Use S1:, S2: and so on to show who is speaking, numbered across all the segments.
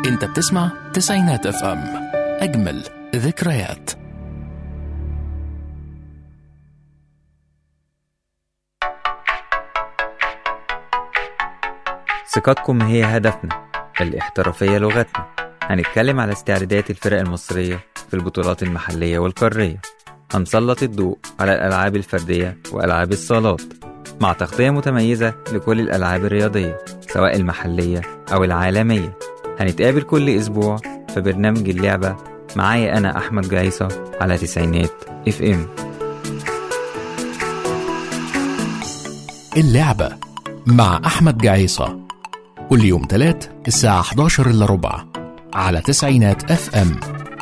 S1: انت بتسمع تسعينات اف ام اجمل ذكريات
S2: ثقتكم هي هدفنا الاحترافية لغتنا هنتكلم على استعدادات الفرق المصرية في البطولات المحلية والقارية هنسلط الضوء على الألعاب الفردية وألعاب الصالات مع تغطية متميزة لكل الألعاب الرياضية سواء المحلية أو العالمية هنتقابل كل أسبوع في برنامج اللعبة معايا أنا أحمد جايصة على تسعينات اف ام
S1: اللعبة مع أحمد جعيصة كل يوم تلات الساعة 11 إلا ربع على تسعينات اف ام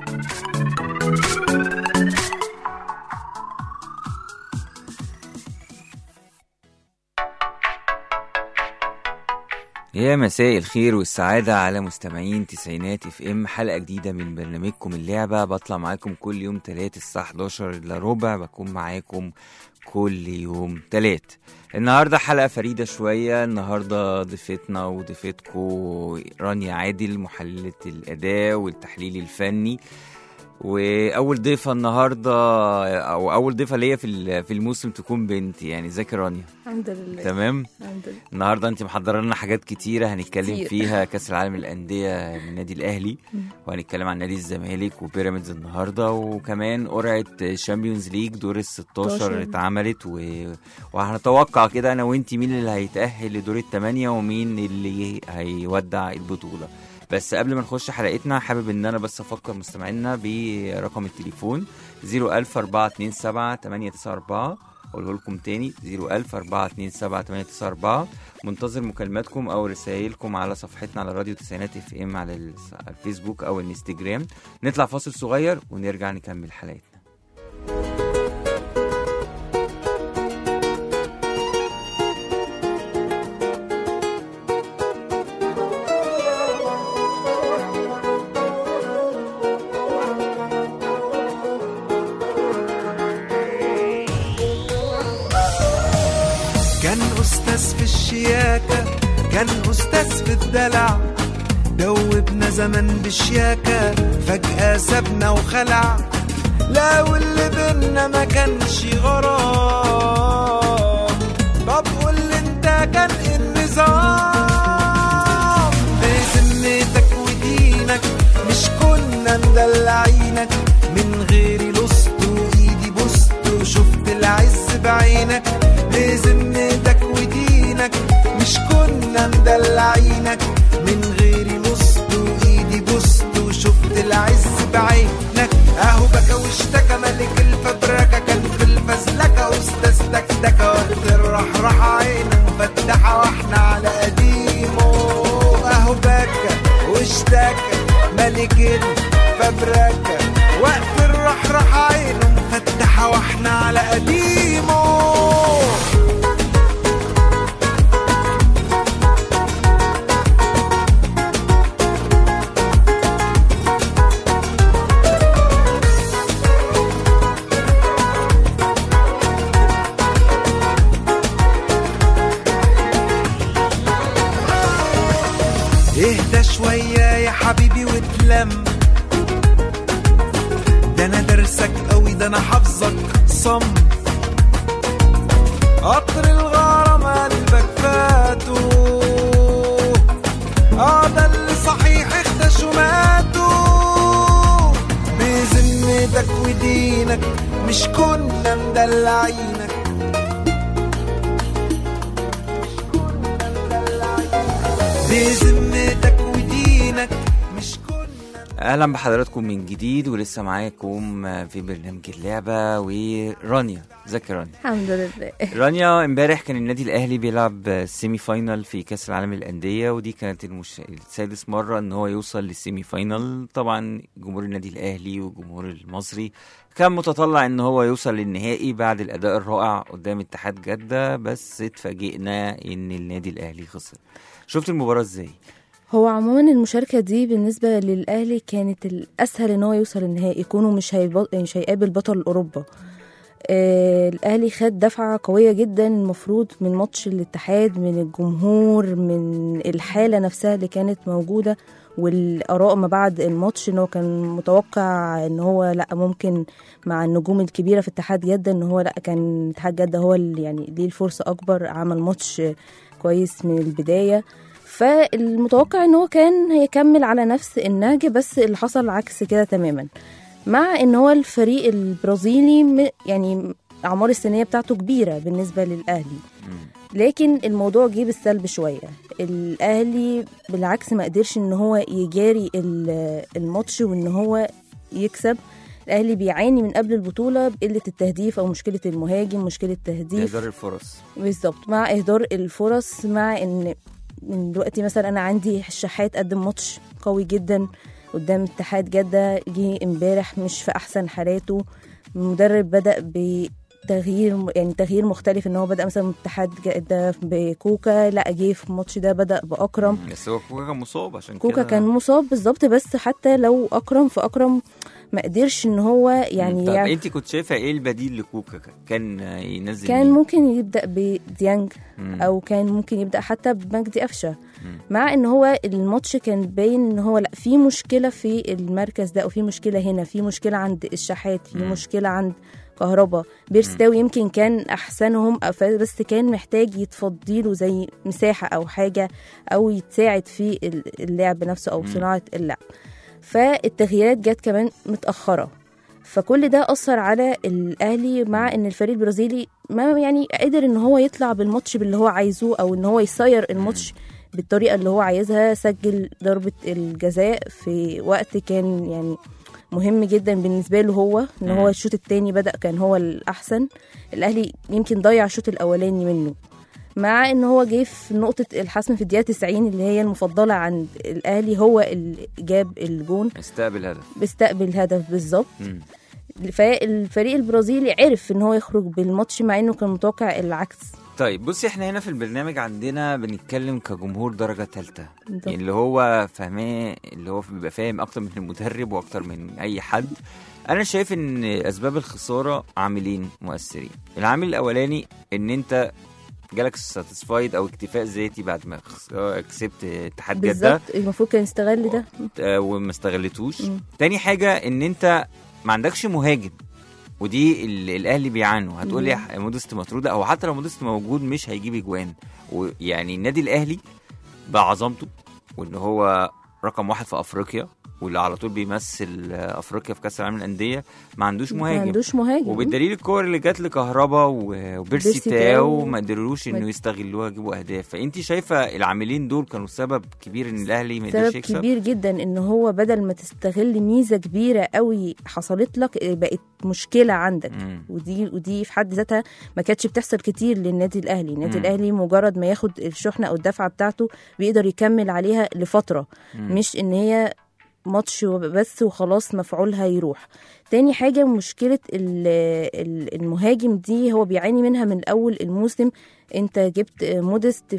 S2: يا مساء الخير والسعادة على مستمعين تسعينات اف ام حلقة جديدة من برنامجكم اللعبة بطلع معاكم كل يوم تلات الساعة 11 الا ربع بكون معاكم كل يوم تلات النهاردة حلقة فريدة شوية النهاردة ضيفتنا وضيفتكم رانيا عادل محللة الأداء والتحليل الفني واول ضيفه النهارده او اول ضيفه ليا في ال- في الموسم تكون بنتي يعني ازيك يا رانيا
S3: الحمد لله
S2: تمام
S3: الحمد لله
S2: النهارده انت محضره لنا حاجات كتيره هنتكلم
S3: كتير.
S2: فيها كاس العالم للانديه من النادي الاهلي وهنتكلم عن نادي الزمالك وبيراميدز النهارده وكمان قرعه شامبيونز ليج دور ال 16
S3: 16.
S2: اتعملت و... وهنتوقع كده انا وانت مين اللي هيتاهل لدور الثمانيه ومين اللي هيودع البطوله بس قبل ما نخش حلقتنا حابب ان انا بس افكر مستمعينا برقم التليفون 01000 427 894 اقوله لكم تاني 01000 427 894 منتظر مكالماتكم او رسائلكم على صفحتنا على راديو تسعينات اف ام على الس- على الفيسبوك او الانستجرام نطلع فاصل صغير ونرجع نكمل حلقتنا
S4: كان أستاذ في الشياكة كان أستاذ في الدلع دوبنا زمن بشياكة فجأة سابنا وخلع لا واللي بينا ما كانش غرام طب قول لي انت كان ايه النظام بذمتك ودينك مش كنا مدلعينك من غيري لصت وايدي بوست وشفت العز بعينك بذمتك ودينك مش كنا مدلعينك من غيري لصت وايدي بوست وشفت العز بعينك اهو بكى واشتكى ملك الفبركه كان في الفزلكه استاذ دكدكه وقت الرحرح عينه مفتحه واحنا على قديمه اهو بكى واشتكى ملك الفبركه وقت الرحرح عينه مفتحه واحنا على قديمه اهدى شوية يا حبيبي واتلم ده انا درسك قوي ده انا حافظك صم قطر الغرام قلبك فاتو اه ده اللي صحيح اختشوا ماتوا بذمتك ودينك مش كنا مدلعينك بذمتك ودينك مش كنا
S2: اهلا بحضراتكم من جديد ولسه معاكم في برنامج اللعبه ورانيا ازيك يا رانيا
S3: الحمد لله
S2: رانيا امبارح كان النادي الاهلي بيلعب سيمي فاينال في كاس العالم للانديه ودي كانت المش... السادس مره ان هو يوصل للسيمي فاينال طبعا جمهور النادي الاهلي والجمهور المصري كان متطلع ان هو يوصل للنهائي بعد الاداء الرائع قدام اتحاد جده بس اتفاجئنا ان النادي الاهلي خسر شفت المباراه ازاي
S3: هو عموما المشاركة دي بالنسبة للأهلي كانت الأسهل إن هو يوصل النهائي يكونوا مش هيبط... مش هيقابل بطل أوروبا آه الاهلي خد دفعه قويه جدا المفروض من ماتش الاتحاد من الجمهور من الحاله نفسها اللي كانت موجوده والاراء ما بعد الماتش ان هو كان متوقع ان هو لا ممكن مع النجوم الكبيره في اتحاد جده ان هو لا كان اتحاد جده هو اللي يعني ليه الفرصه اكبر عمل ماتش كويس من البدايه فالمتوقع ان هو كان هيكمل على نفس النهج بس اللي حصل عكس كده تماما مع ان هو الفريق البرازيلي م- يعني اعمار السنيه بتاعته كبيره بالنسبه للاهلي لكن الموضوع جه بالسلب شويه الاهلي بالعكس ما قدرش ان هو يجاري ال- الماتش وان هو يكسب الاهلي بيعاني من قبل البطوله بقله التهديف او مشكله المهاجم مشكله تهديف
S2: اهدار الفرص
S3: بالظبط مع اهدار الفرص مع ان من دلوقتي مثلا انا عندي الشحات قدم ماتش قوي جدا قدام اتحاد جده جه امبارح مش في احسن حالاته المدرب بدا بتغيير يعني تغيير مختلف ان هو بدا مثلا من اتحاد جده بكوكا لا جه في الماتش ده بدا باكرم
S2: بس هو كوكا كان مصاب عشان
S3: كوكا
S2: كده
S3: كان مصاب بالظبط بس حتى لو اكرم فاكرم ما قدرش ان هو يعني
S2: طب
S3: يعرف-
S2: انت كنت شايفه ايه البديل لكوكا كان ينزل
S3: كان
S2: مين؟
S3: ممكن يبدا بديانج
S2: مم.
S3: او كان ممكن يبدا حتى بمجدي قفشه مع ان هو الماتش كان باين ان هو لا في مشكله في المركز ده او في مشكله هنا في مشكله عند الشحات في
S2: مم.
S3: مشكله عند كهربا بيرستاوي يمكن كان احسنهم أف- بس كان محتاج يتفضيله زي مساحه او حاجه او يتساعد في ال- اللعب نفسه او
S2: مم.
S3: صناعه اللعب فالتغييرات جت كمان متاخره فكل ده اثر على الاهلي مع ان الفريق البرازيلي ما يعني قدر ان هو يطلع بالماتش باللي هو عايزه او ان هو يسير الماتش بالطريقه اللي هو عايزها سجل ضربه الجزاء في وقت كان يعني مهم جدا بالنسبه له هو ان هو الشوط الثاني بدا كان هو الاحسن الاهلي يمكن ضيع الشوط الاولاني منه مع ان هو جه في نقطه الحسم في الدقيقه 90 اللي هي المفضله عند الاهلي هو اللي جاب الجون
S2: استقبل هدف
S3: بيستقبل هدف بالظبط
S2: مم.
S3: فالفريق البرازيلي عرف ان هو يخرج بالماتش مع انه كان متوقع العكس
S2: طيب بصي احنا هنا في البرنامج عندنا بنتكلم كجمهور درجة ثالثة
S3: بالظبط.
S2: اللي هو فاهماه اللي هو بيبقى فاهم اكتر من المدرب واكتر من اي حد انا شايف ان اسباب الخسارة عاملين مؤثرين العامل الاولاني ان انت جالك ساتيسفايد او اكتفاء ذاتي بعد ما خس- كسبت اتحاد جدة
S3: بالظبط المفروض كان يستغل ده
S2: آه، وما استغلتوش
S3: مم.
S2: تاني حاجة ان انت ما عندكش مهاجم ودي ال- الاهلي بيعانوا هتقول لي ح- مودست مطرود او حتى لو مودست موجود مش هيجيب اجوان ويعني النادي الاهلي بعظمته وان هو رقم واحد في افريقيا واللي على طول بيمثل آه، افريقيا في كاس العالم للانديه ما عندوش
S3: ما
S2: مهاجم
S3: عندوش مهاجم
S2: وبالدليل الكور اللي جت لكهربا و- وبيرسي
S3: بيرسي
S2: تاو
S3: تاو
S2: ما قدروش انه
S3: ما-
S2: يستغلوها يجيبوا اهداف فانت شايفه العاملين دول كانوا سبب كبير ان الاهلي ما قدرش
S3: سبب
S2: يكسب
S3: كبير جدا ان هو بدل ما تستغل ميزه كبيره قوي حصلت لك بقت مشكله عندك
S2: مم.
S3: ودي ودي في حد ذاتها ما كانتش بتحصل كتير للنادي الاهلي النادي
S2: مم.
S3: الاهلي مجرد ما ياخد الشحنه او الدفعه بتاعته بيقدر يكمل عليها لفتره
S2: مم.
S3: مش ان هي ماتش بس وخلاص مفعولها يروح تاني حاجة مشكلة ال- ال- المهاجم دي هو بيعاني منها من أول الموسم انت جبت مودست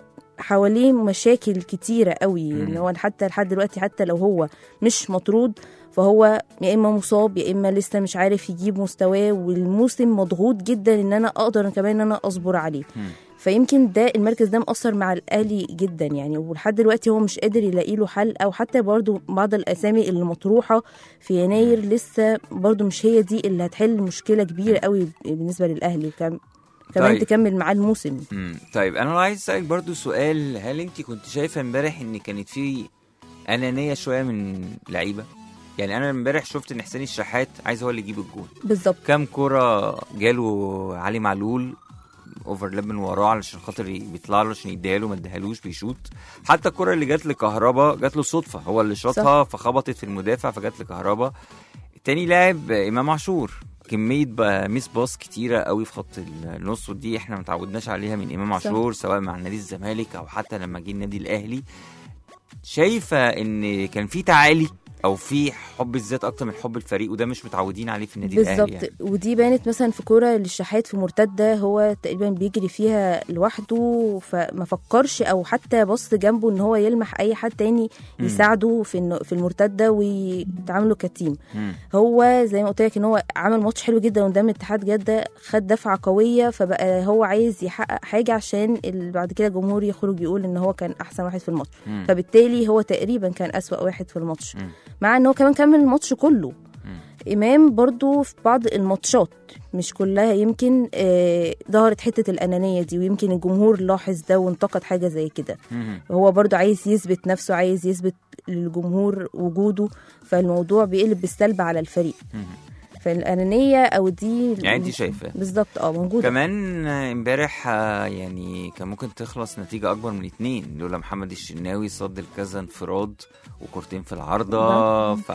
S3: فحواليه مشاكل كتيرة قوي
S2: مم.
S3: ان هو حتى لحد دلوقتي حتى لو هو مش مطرود فهو يا اما مصاب يا اما لسه مش عارف يجيب مستواه والموسم مضغوط جدا ان انا اقدر كمان ان انا اصبر عليه
S2: مم.
S3: فيمكن ده المركز ده مأثر مع الأهلي جدا يعني ولحد دلوقتي هو مش قادر يلاقي له حل أو حتى برضو بعض الأسامي اللي مطروحة في يناير لسه برضو مش هي دي اللي هتحل مشكلة كبيرة قوي بالنسبة للأهلي وكم- كمان
S2: طيب.
S3: تكمل معاه الموسم
S2: مم. طيب انا عايز اسالك برضو سؤال هل انت كنت شايفه امبارح ان كانت في انانيه شويه من لعيبه يعني انا امبارح شفت ان حسين الشحات عايز هو اللي يجيب الجول
S3: بالظبط
S2: كام كرة جاله علي معلول اوفرلاب من وراه علشان خاطر ي- بيطلع له عشان يديها له ما اديهالوش بيشوط حتى الكرة اللي جات لكهربا جات له صدفة هو اللي شاطها فخبطت في المدافع فجات لكهربا تاني لاعب امام عاشور كمية بقى ميس باص كتيرة قوي في خط النص ودي احنا ما تعودناش عليها من امام
S3: صح.
S2: عاشور سواء مع نادي الزمالك او حتى لما جه النادي الاهلي شايفة ان كان في تعالي او في حب الذات اكتر من حب الفريق وده مش متعودين عليه في النادي الاهلي
S3: بالظبط
S2: يعني.
S3: ودي بانت مثلا في كوره للشحات في مرتده هو تقريبا بيجري فيها لوحده فما فكرش او حتى بص جنبه ان هو يلمح اي حد تاني
S2: مم.
S3: يساعده في إنه- في المرتده ويتعاملوا كتيم
S2: مم.
S3: هو زي ما قلت لك ان هو عمل ماتش حلو جدا قدام اتحاد جده خد دفعه قويه فبقى هو عايز يحقق حاجه عشان ال- بعد كده الجمهور يخرج يقول ان هو كان احسن واحد في الماتش
S2: مم.
S3: فبالتالي هو تقريبا كان اسوا واحد في الماتش
S2: مم.
S3: مع ان هو كمان كمل الماتش كله
S2: مم.
S3: امام برضو في بعض الماتشات مش كلها يمكن آه، ظهرت حته الانانيه دي ويمكن الجمهور لاحظ ده وانتقد حاجه زي كده
S2: مم.
S3: هو برضو عايز يثبت نفسه عايز يثبت للجمهور وجوده فالموضوع بيقلب بالسلب على الفريق
S2: مم.
S3: فالانانيه او دي
S2: يعني انت شايفاه
S3: بالظبط اه موجوده
S2: كمان امبارح آه، يعني كان ممكن تخلص نتيجة أكبر من اتنين لولا محمد الشناوي صد الكذا انفراد وكورتين في العارضة ف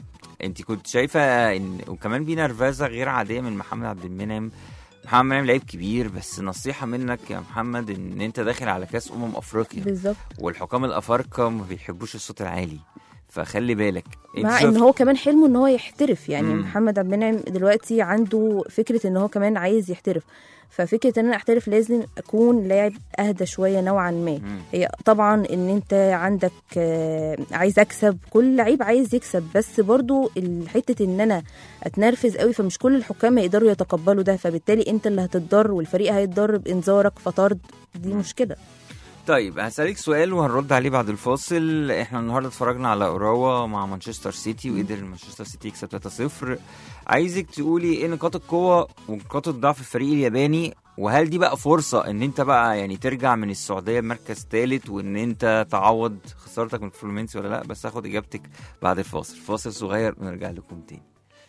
S2: انت كنت شايفة ان وكمان في نرفزة غير عادية من محمد عبد المنعم محمد منعم لعيب كبير بس نصيحة منك يا محمد ان انت داخل على كاس امم افريقيا
S3: بالظبط
S2: والحكام الافارقة ما بيحبوش الصوت العالي فخلي بالك انت
S3: مع
S2: شفت-
S3: ان هو كمان حلمه ان هو يحترف يعني
S2: مم.
S3: مم. محمد عبد المنعم دلوقتي عنده فكره ان هو كمان عايز يحترف ففكره ان انا احترف لازم اكون لاعب اهدى شويه نوعا ما
S2: مم.
S3: هي طبعا ان انت عندك آه، عايز اكسب كل لعيب عايز يكسب بس برضو حته ان انا اتنرفز قوي فمش كل الحكام هيقدروا يتقبلوا ده فبالتالي انت اللي هتتضر والفريق هيتضر بانذارك فطرد دي مشكله
S2: طيب هسألك سؤال وهنرد عليه بعد الفاصل احنا النهارده اتفرجنا على اوراوا مع مانشستر سيتي وقدر مانشستر سيتي يكسب 3-0 عايزك تقولي ايه نقاط القوة ونقاط الضعف الفريق الياباني وهل دي بقى فرصة ان انت بقى يعني ترجع من السعودية بمركز ثالث وان انت تعوض خسارتك من فلومينسي ولا لا بس هاخد اجابتك بعد الفاصل فاصل صغير ونرجع لكم تاني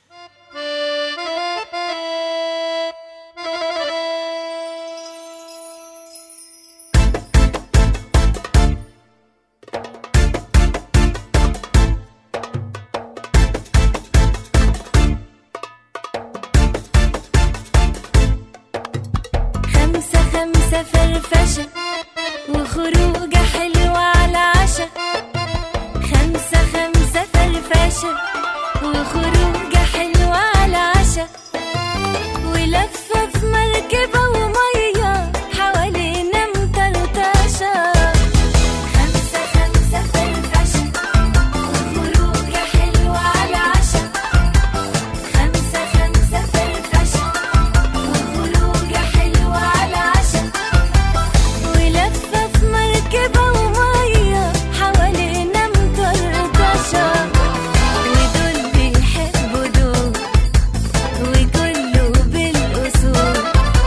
S5: خمسة خمسة فرفشة وخروجة حلوة على عشا خمسة خمسة فرفشة وخروجة حلوة على عشا ولفة في مركبة ومية حوالينا مطرطشة خمسة خمسة فرفشة وخروجة حلوة على عشا خمسة خمسة فرفشة وخروجة حلوة على عشا ولفة في مركبة ومية حوالينا مطرطشة ودول بيحبوا دول وكله بالأصول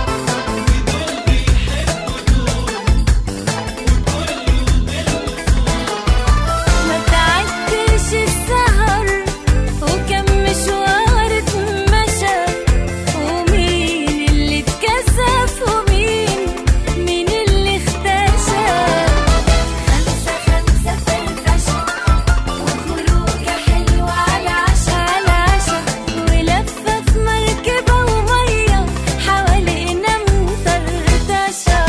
S5: ما تعدش السهر وكم مشوار اتمشى ومين اللي اتكسف ومين مين اللي اختشى خمسة خمسة فرفشة وخروجة حلوة على عشا على عشا ولفة في مركبة ومية حوالينا مطرطشة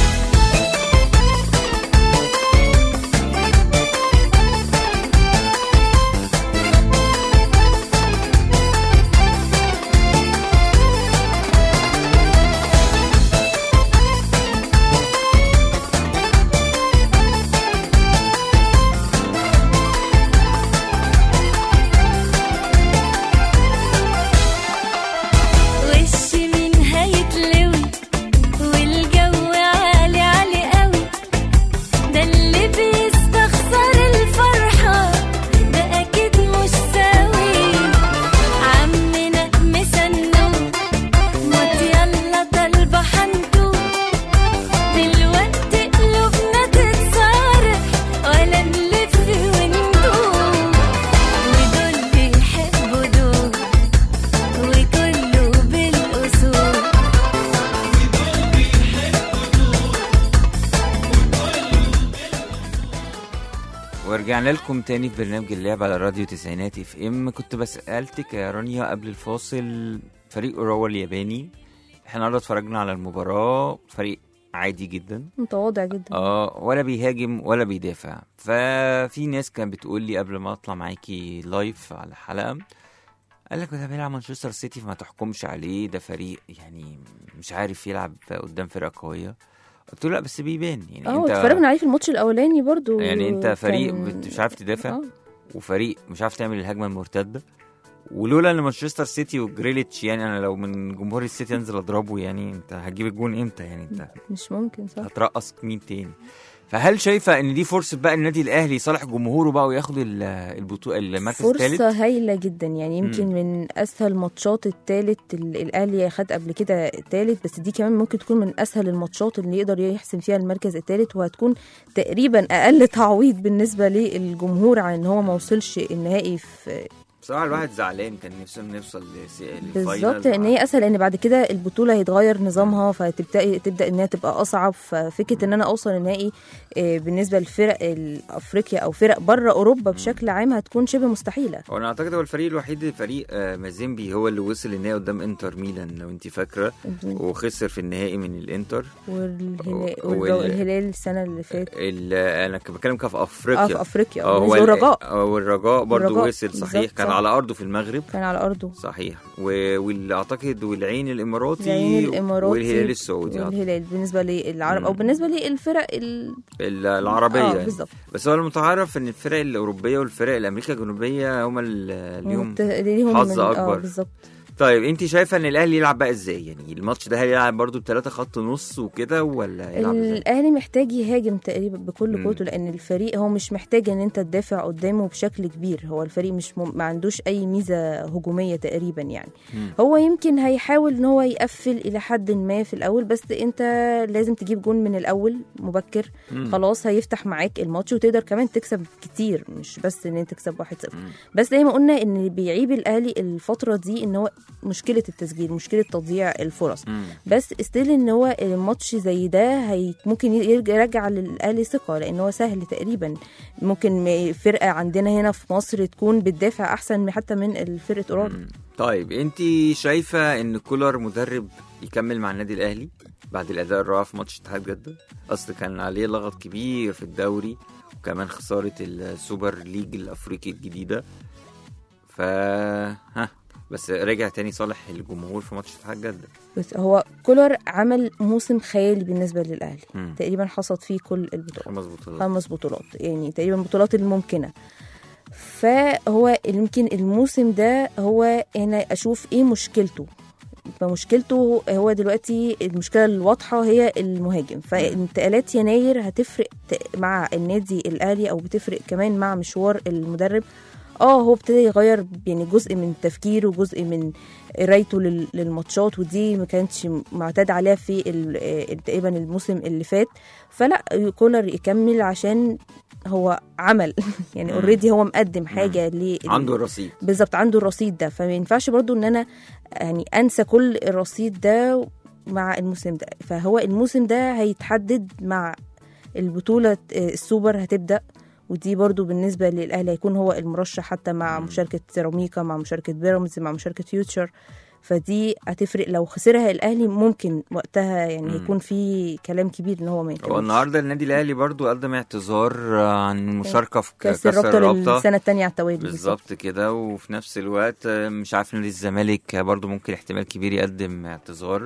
S5: وش مين هيتلوي والجو عالي عالي قوي ده اللي بيستخسر الفرحة ده أكيد مش سوي عمنا مسنون موت يلا طالبة حنطوط دلوقتي قلوبنا تتصارع ولا نلف وندوب ودول بيحبوا دول وكله بالأصول
S2: ورجعنا لكم تاني في برنامج اللعب على راديو تسعينات اف ام كنت بسألتك يا رانيا قبل الفاصل فريق اوراوا الياباني احنا النهارده اتفرجنا على المباراة فريق عادي جدا
S3: متواضع جدا
S2: اه ولا بيهاجم ولا بيدافع ففي ناس كانت بتقول لي قبل ما اطلع معاكي لايف على الحلقه قال لك ده بيلعب مانشستر سيتي فما تحكمش عليه ده فريق يعني مش عارف يلعب قدام فرقه قويه قلت له لا بس بيبان يعني
S3: اه اتفرجنا عليه في الماتش الاولاني برضو
S2: يعني انت فريق
S3: كان-
S2: بت- مش عارف تدافع
S3: اه
S2: وفريق مش عارف تعمل الهجمه المرتده ولولا ان مانشستر سيتي وجريليتش يعني انا لو من جمهور السيتي انزل اضربه يعني انت هتجيب الجون امتى يعني انت
S3: مش ممكن صح
S2: هترقص مين تاني فهل شايفه ان دي فرصه بقى النادي الاهلي يصالح جمهوره بقى وياخد ال- البطوله المركز الثالث
S3: فرصة هايلة جدا يعني يمكن من أسهل ماتشات التالت ال- الأهلي خد قبل كده التالت بس دي كمان ممكن تكون من أسهل الماتشات اللي يقدر يحسم فيها المركز التالت وهتكون تقريبا أقل تعويض بالنسبة للجمهور عن إن هو ما وصلش النهائي في
S2: بصراحه الواحد زعلان كان نفسه نوصل لس- للفاينل
S3: بالظبط لان هي اسهل لان بعد كده البطوله هيتغير نظامها فتبدا تبدا انها تبقى اصعب ففكره ان انا اوصل النهائي آه، بالنسبه لفرق ال- افريقيا او فرق بره اوروبا بشكل عام هتكون شبه مستحيله
S2: وانا اعتقد هو الفريق الوحيد فريق آه، مازيمبي هو اللي وصل النهائي قدام انتر ميلان لو انت فاكره وخسر في النهائي من الانتر
S3: والهلال,
S2: وال-
S3: والهلال السنه اللي فاتت
S2: ال- انا كنت بتكلم كان في
S3: اه
S2: افريقيا
S3: في افريقيا
S2: اه هو
S3: بالنسبة للرجاء
S2: اه والرجاء برضه
S3: الرجاء،
S2: وصل صحيح
S3: بالظبط،
S2: كان
S3: صح.
S2: على ارضه في المغرب
S3: كان على ارضه
S2: صحيح و- واللي اعتقد والعين الاماراتي
S3: العين الاماراتي
S2: والهلال السعودي أعتقد.
S3: والهلال بالنسبه للعرب او
S2: مم.
S3: بالنسبه للفرق ال...
S2: ال- العربيه
S3: اه
S2: يعني.
S3: بالظبط
S2: بس هو المتعارف ان الفرق الاوروبيه والفرق الامريكا الجنوبيه هم اللي ليهم
S3: مت- ليهم
S2: حظ
S3: من- اه
S2: أكبر.
S3: بالظبط
S2: طيب انت شايفه ان الاهلي يلعب بقى ازاي يعني الماتش ده هل يلعب برضو بثلاثه خط نص وكده ولا يلعب ازاي
S3: الاهلي محتاج يهاجم تقريبا بكل
S2: مم.
S3: قوته لان الفريق هو مش محتاج ان انت تدافع قدامه بشكل كبير هو الفريق مش م... ما عندوش اي ميزه هجوميه تقريبا يعني
S2: مم.
S3: هو يمكن هيحاول ان هو يقفل الى حد ما في الاول بس انت لازم تجيب جون من الاول مبكر
S2: مم.
S3: خلاص هيفتح معاك الماتش وتقدر كمان تكسب كتير مش بس ان انت تكسب 1-0
S2: مم.
S3: بس زي ما قلنا ان اللي بيعيب الاهلي الفتره دي ان هو مشكله التسجيل مشكله تضييع الفرص
S2: مم.
S3: بس استيل ان هو الماتش زي ده هي ممكن يرجع يرجع للاهلي ثقه لان هو سهل تقريبا ممكن م- فرقه عندنا هنا في مصر تكون بتدافع احسن من- حتى من فرقه اوروبا
S2: مم. طيب انت شايفه ان كولر مدرب يكمل مع النادي الاهلي بعد الاداء الرائع في ماتش اتحاد جده اصل كان عليه لغط كبير في الدوري وكمان خساره السوبر ليج الافريقي الجديده ف ها بس رجع تاني صالح الجمهور في ماتش اتحاد جده
S3: بس هو كولر عمل موسم خيالي بالنسبه للاهلي
S2: مم.
S3: تقريبا حصد فيه كل البطولات
S2: خمس بطولات
S3: خمس بطولات يعني تقريبا البطولات الممكنه فهو يمكن الموسم ده هو انا اشوف ايه مشكلته فمشكلته هو دلوقتي المشكله الواضحه هي المهاجم فانتقالات يناير هتفرق ت- مع النادي الاهلي او بتفرق كمان مع مشوار المدرب اه هو ابتدى يغير يعني جزء من تفكيره وجزء من قرايته لل- للماتشات ودي ما كانتش معتاد عليها في ال- آه، تقريبا الموسم اللي فات فلا كولر يكمل عشان هو عمل يعني
S2: مم.
S3: اوريدي هو مقدم حاجه ليه
S2: عنده الرصيد
S3: بالظبط عنده الرصيد ده فما ينفعش برضو ان انا يعني انسى كل الرصيد ده مع الموسم ده فهو الموسم ده هيتحدد مع البطولة آه، السوبر هتبدأ ودي برضو بالنسبة للأهلي هيكون هو المرشح حتى مع
S2: مم.
S3: مشاركة سيراميكا مع مشاركة بيراميدز مع مشاركة فيوتشر فدي هتفرق لو خسرها الأهلي ممكن وقتها يعني
S2: مم.
S3: هيكون في كلام كبير إن هو ما
S2: هو
S3: يكملش
S2: النهارده النادي الاهلي برضو قدم اعتذار عن المشاركه في
S3: كاس
S2: كاس
S3: الرابطة
S2: الرابطه
S3: للسنة التانية على التوالي
S2: بالظبط كده وفي نفس الوقت آه، مش عارف نادي الزمالك برضو ممكن احتمال كبير يقدم اعتذار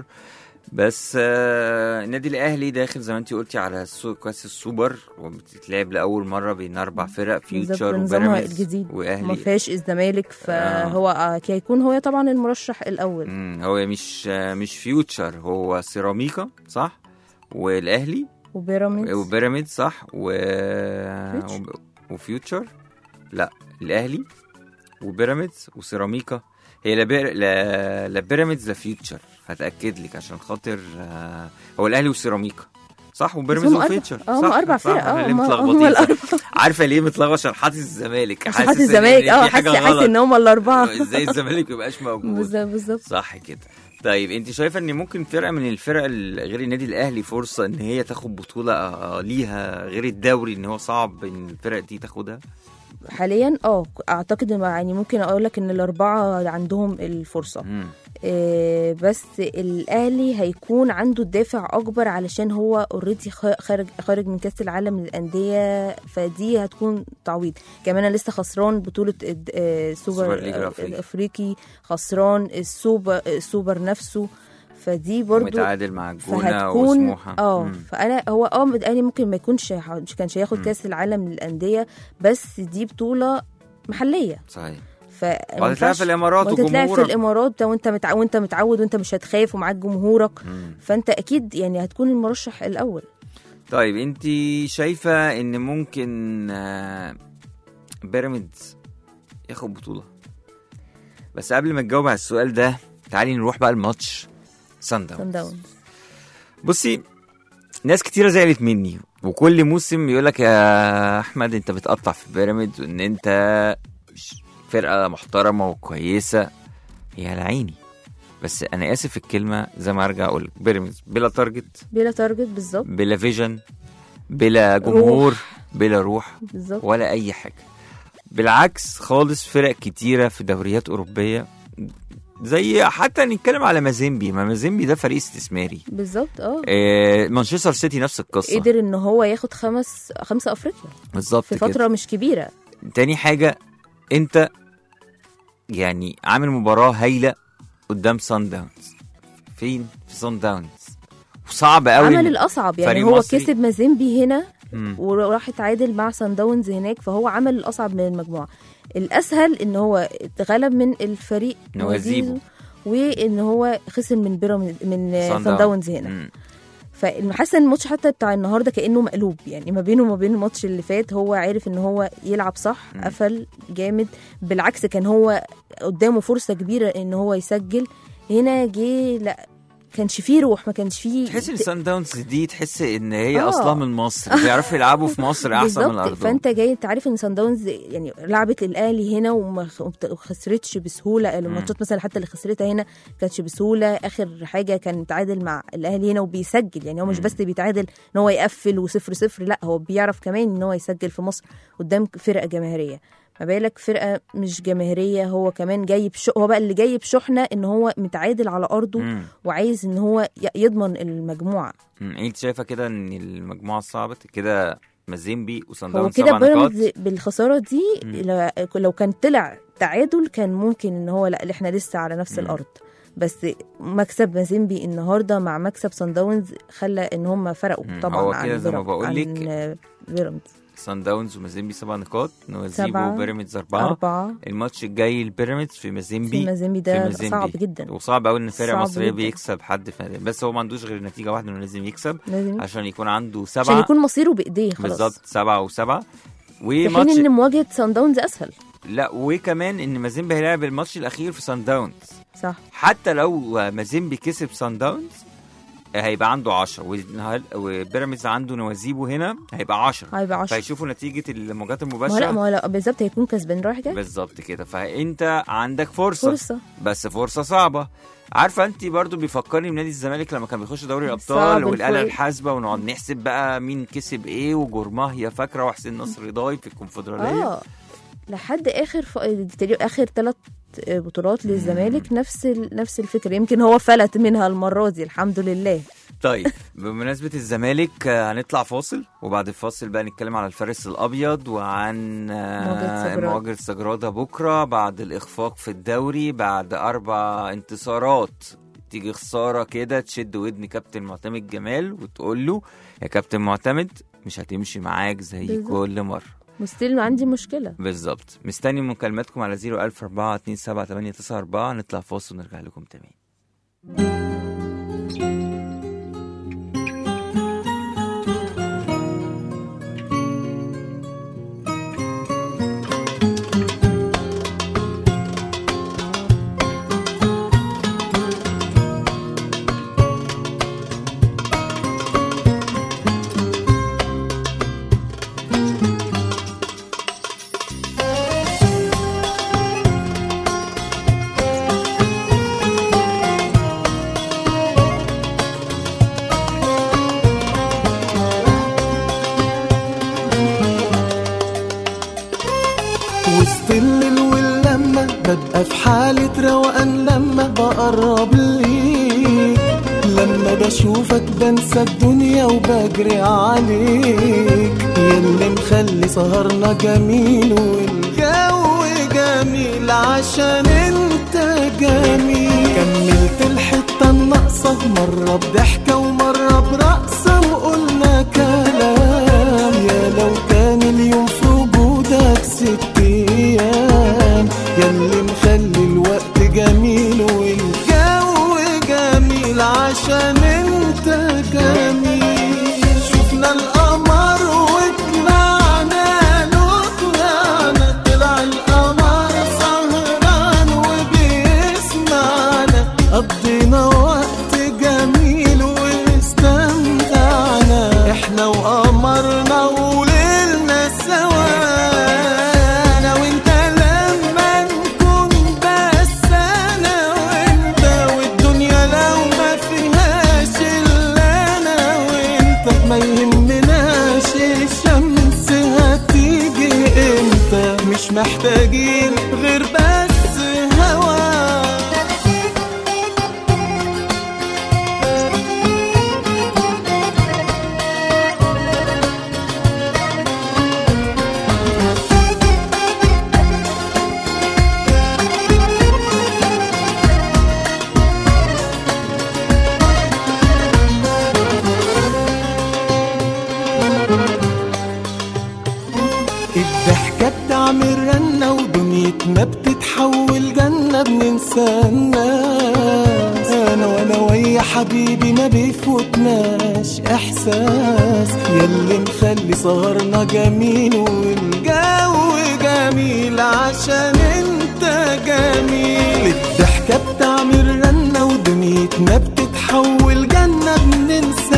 S2: بس آه، النادي الاهلي داخل زي ما انت قلتي على السو- كاس السوبر وبتتلعب لاول مره بين اربع فرق
S3: بالظبط
S2: فيوتشر
S3: بنظامها
S2: وبيراميدز
S3: الجديد ما
S2: واهلي
S3: فيهاش الزمالك فهو آه. هيكون هو طبعا المرشح الأول
S2: مم، هو مش آه، مش فيوتشر هو سيراميكا صح والاهلي
S3: وبيراميدز
S2: وبيراميدز صح و...
S3: فيوتشر.
S2: وب- وفيوتشر لا الاهلي وبيراميدز وسيراميكا هي لا بير... لا, لا بيراميدز لا فيوتشر هتاكد لك عشان خاطر آه، هو الاهلي وسيراميكا صح وبيراميدز
S3: هم أربع-
S2: وفيوتشر
S3: اه هم
S2: صح،
S3: اربع
S2: صح،
S3: فرق
S2: احنا
S3: اه
S2: ليه
S3: هم
S2: متلخبطين
S3: هم
S2: صح؟
S3: الاربع
S2: عارفه ليه متلخبط عشان حاطط الزمالك
S3: عشان
S2: حاسس
S3: حاسس الزمالك
S2: إن
S3: اه
S2: في حاجة
S3: حاسس حاسس
S2: غلط.
S3: ان هم الاربعه
S2: ازاي الزمالك ميبقاش موجود
S3: بالظبط بالظبط
S2: صح كده طيب انت شايفه ان ممكن فرقه من الفرق ال- غير النادي الاهلي فرصه ان هي تاخد بطوله آه، ليها غير الدوري ان هو صعب ان الفرق دي تاخدها
S3: حاليا اه اعتقد إن يعني ممكن اقول لك ان الاربعه عندهم الفرصه
S2: مم.
S3: آه، بس الاهلي هيكون عنده الدافع اكبر علشان هو اوريدي خارج خارج من كاس العالم للانديه فدي هتكون تعويض كمان أنا لسه خسران بطوله الد- آه،
S2: السوبر
S3: سوبر
S2: ليج الأفريقي.
S3: الافريقي خسران السوبر السوبر نفسه فدي برضو
S2: متعادل مع الجونه
S3: فهتكون
S2: وسموحه
S3: اه
S2: مم.
S3: فانا هو اه الاهلي ممكن ما يكونش مش كانش هياخد
S2: مم.
S3: كاس العالم للانديه بس دي بطوله محليه
S2: صحيح
S3: ف
S2: وهتتلعب في الامارات
S3: وتتلعب في
S2: وجمهورك
S3: الامارات وانت متع... وانت متعود وانت مش هتخاف ومعاك جمهورك
S2: مم.
S3: فانت اكيد يعني هتكون المرشح الاول
S2: طيب انت شايفه ان ممكن آه، بيراميدز ياخد بطوله بس قبل ما تجاوب على السؤال ده تعالي نروح بقى الماتش سان
S3: سان
S2: داونز
S3: داونز
S2: بصي ناس كتيرة زعلت مني وكل موسم يقول لك يا احمد انت بتقطع في بيراميدز وان انت ش- فرقه محترمه وكويسه يا لعيني بس انا اسف في الكلمه زي ما ارجع اقول بيراميدز بلا تارجت
S3: بلا تارجت بالظبط
S2: بلا فيجن بلا جمهور بلا روح
S3: بالظبط
S2: ولا اي حاجه بالعكس خالص فرق كتيره في دوريات اوروبيه زي حتى نتكلم على مازيمبي ما مازيمبي ده فريق استثماري
S3: بالظبط اه
S2: آه، مانشستر سيتي نفس القصه
S3: قدر ان هو ياخد خمس خمسه افريقيا
S2: بالظبط
S3: في
S2: كده
S3: فتره مش كبيره
S2: تاني حاجه انت يعني عامل مباراه هايله قدام سان داونز فين في سان داونز وصعب قوي
S3: عمل الاصعب يعني
S2: فريق
S3: هو
S2: مصري.
S3: كسب مازيمبي هنا
S2: مم.
S3: وراح اتعادل مع سان داونز هناك فهو عمل الاصعب من المجموعه الاسهل ان هو اتغلب من الفريق
S2: نوازيبو.
S3: نوازيبو، وان هو خسر من بيراميد من
S2: سان
S3: سان داونز هنا
S2: مم.
S3: فحاسه ان الماتش حتى بتاع النهارده كانه مقلوب يعني ما بينه وما بين الماتش اللي فات هو عارف ان هو يلعب صح
S2: مم.
S3: قفل جامد بالعكس كان هو قدامه فرصه كبيره ان هو يسجل هنا جه لا كانش فيه روح ما كانش فيه
S2: تحس ان سان داونز دي تحس ان هي
S3: آه.
S2: اصلا من مصر بيعرفوا يلعبوا في مصر احسن من
S3: بالظبط
S2: الارض
S3: فانت جاي انت عارف ان سان داونز يعني لعبت الاهلي هنا وما خ- وما خسرتش بسهوله الماتشات مثلا حتى اللي خسرتها هنا كانتش بسهوله اخر حاجه كان متعادل مع الاهلي هنا وبيسجل يعني هو مش
S2: مم.
S3: بس بيتعادل ان هو يقفل وصفر صفر لا هو بيعرف كمان ان هو يسجل في مصر قدام فرقه جماهيريه ما بالك فرقه مش جماهيريه هو كمان جاي بش... هو بقى اللي جاي بشحنه ان هو متعادل على ارضه
S2: مم.
S3: وعايز ان هو ي- يضمن المجموعه
S2: مم. انت شايفه كده ان المجموعه صعبت كده مازيمبي وسان
S3: هو
S2: داونز
S3: كده
S2: سبع نقاط
S3: بيراميدز بالخساره دي
S2: مم.
S3: لو- لو كان طلع تعادل كان ممكن ان هو لا احنا لسه على نفس
S2: مم.
S3: الارض بس مكسب مازيمبي النهارده مع مكسب سان داونز خلى ان هم فرقوا
S2: مم.
S3: طبعا
S2: هو
S3: عن
S2: كده زي ما
S3: بيراميدز-
S2: بقول
S3: عن بيراميدز
S2: سان داونز ومازيمبي سبع نقاط نوازيبو
S3: سبعة.
S2: وبيراميدز اربعه
S3: أربعة
S2: الماتش الجاي البيراميدز في
S3: في
S2: مازيمبي
S3: مازيمبي
S2: في
S3: ده
S2: مازيمبي.
S3: صعب جدا
S2: وصعب قوي ان فرقه
S3: صعب
S2: مصريه
S3: جدا.
S2: بيكسب حد في بس هو ما عندوش غير نتيجه واحده انه لازم يكسب
S3: لازم
S2: عشان يكون عنده
S3: عشان
S2: سبعه
S3: يكون مصيره بايديه خلاص
S2: بالظبط سبعه وسبعه
S3: في حين
S2: وماتش
S3: ان مواجهه سان داونز اسهل
S2: لا وكمان ان مازيمبي هيلعب الماتش الاخير في سان داونز
S3: صح
S2: حتى لو مازيمبي كسب سان داونز هيبقى عنده 10 والنهار- وبيراميدز عنده نوازيبو هنا هيبقى 10
S3: هيبقى 10
S2: فيشوفوا نتيجه المواجهات
S3: ما هو لا
S2: المباشره
S3: ما هو لا بالظبط هيكون كسبان رايح جاي
S2: بالظبط كده فانت عندك فرصه,
S3: فرصه
S2: بس فرصه صعبه عارفه انت برضو بيفكرني بنادي الزمالك لما كان بيخش دوري
S3: صعب
S2: الابطال والاله
S3: الفوق.
S2: الحاسبه ونقعد نحسب بقى مين كسب ايه وجورماهيا فاكره وحسين نصر ضاي في الكونفدراليه
S3: اه لحد اخر ف... تقريبا اخر ثلاث بطولات للزمالك نفس ال... نفس الفكره يمكن هو فلت منها المره دي الحمد لله
S2: طيب بمناسبة الزمالك آه، هنطلع فاصل وبعد الفاصل بقى نتكلم على الفارس الأبيض وعن آه،
S3: مواجهة سجرادة.
S2: مواجهة سجرادة بكرة بعد الإخفاق في الدوري بعد أربع انتصارات تيجي خسارة كده تشد ودن كابتن معتمد جمال وتقول له يا كابتن معتمد مش هتمشي معاك زي
S3: بالظبط.
S2: كل مرة
S3: مستيل عندي مشكله
S2: بالظبط مستني مكالماتكم على 01004 27 نطلع فاصل ونرجع لكم تاني
S4: ببقى في حالة روقان لما بقرب ليك لما بشوفك بنسى الدنيا وبجري عليك ياللي مخلي سهرنا جميل والجو جميل عشان انت جميل كملت الحتة الناقصة مرة بضحكة ومرة برقصة وقلنا كلام يا لو كان اليوم في وجودك ست ايام ياللي مخلي الوقت جميل والجو جميل عشان انت جميل شفنا القمر وطلعنا له طلعنا طلع القمر سهران وبيسمعنا قضينا وقت جميل واستمتعنا احنا وقمرنا وليلنا سوا انا وانت لما نكون بس انا وانت والدنيا لو ما فيهاش الا انا وانت ما يهمناش الشمس هتيجي امتى مش محتاجين غير بس هوا الضحكة بتعمل رنة ودنيتنا بتتحول جنة بننسى الناس أنا وأنا ويا حبيبي ما بيفوتناش إحساس ياللي مخلي سهرنا جميل والجو جميل عشان أنت جميل الضحكة بتعمل رنة ودنيتنا بتتحول جنة بننسى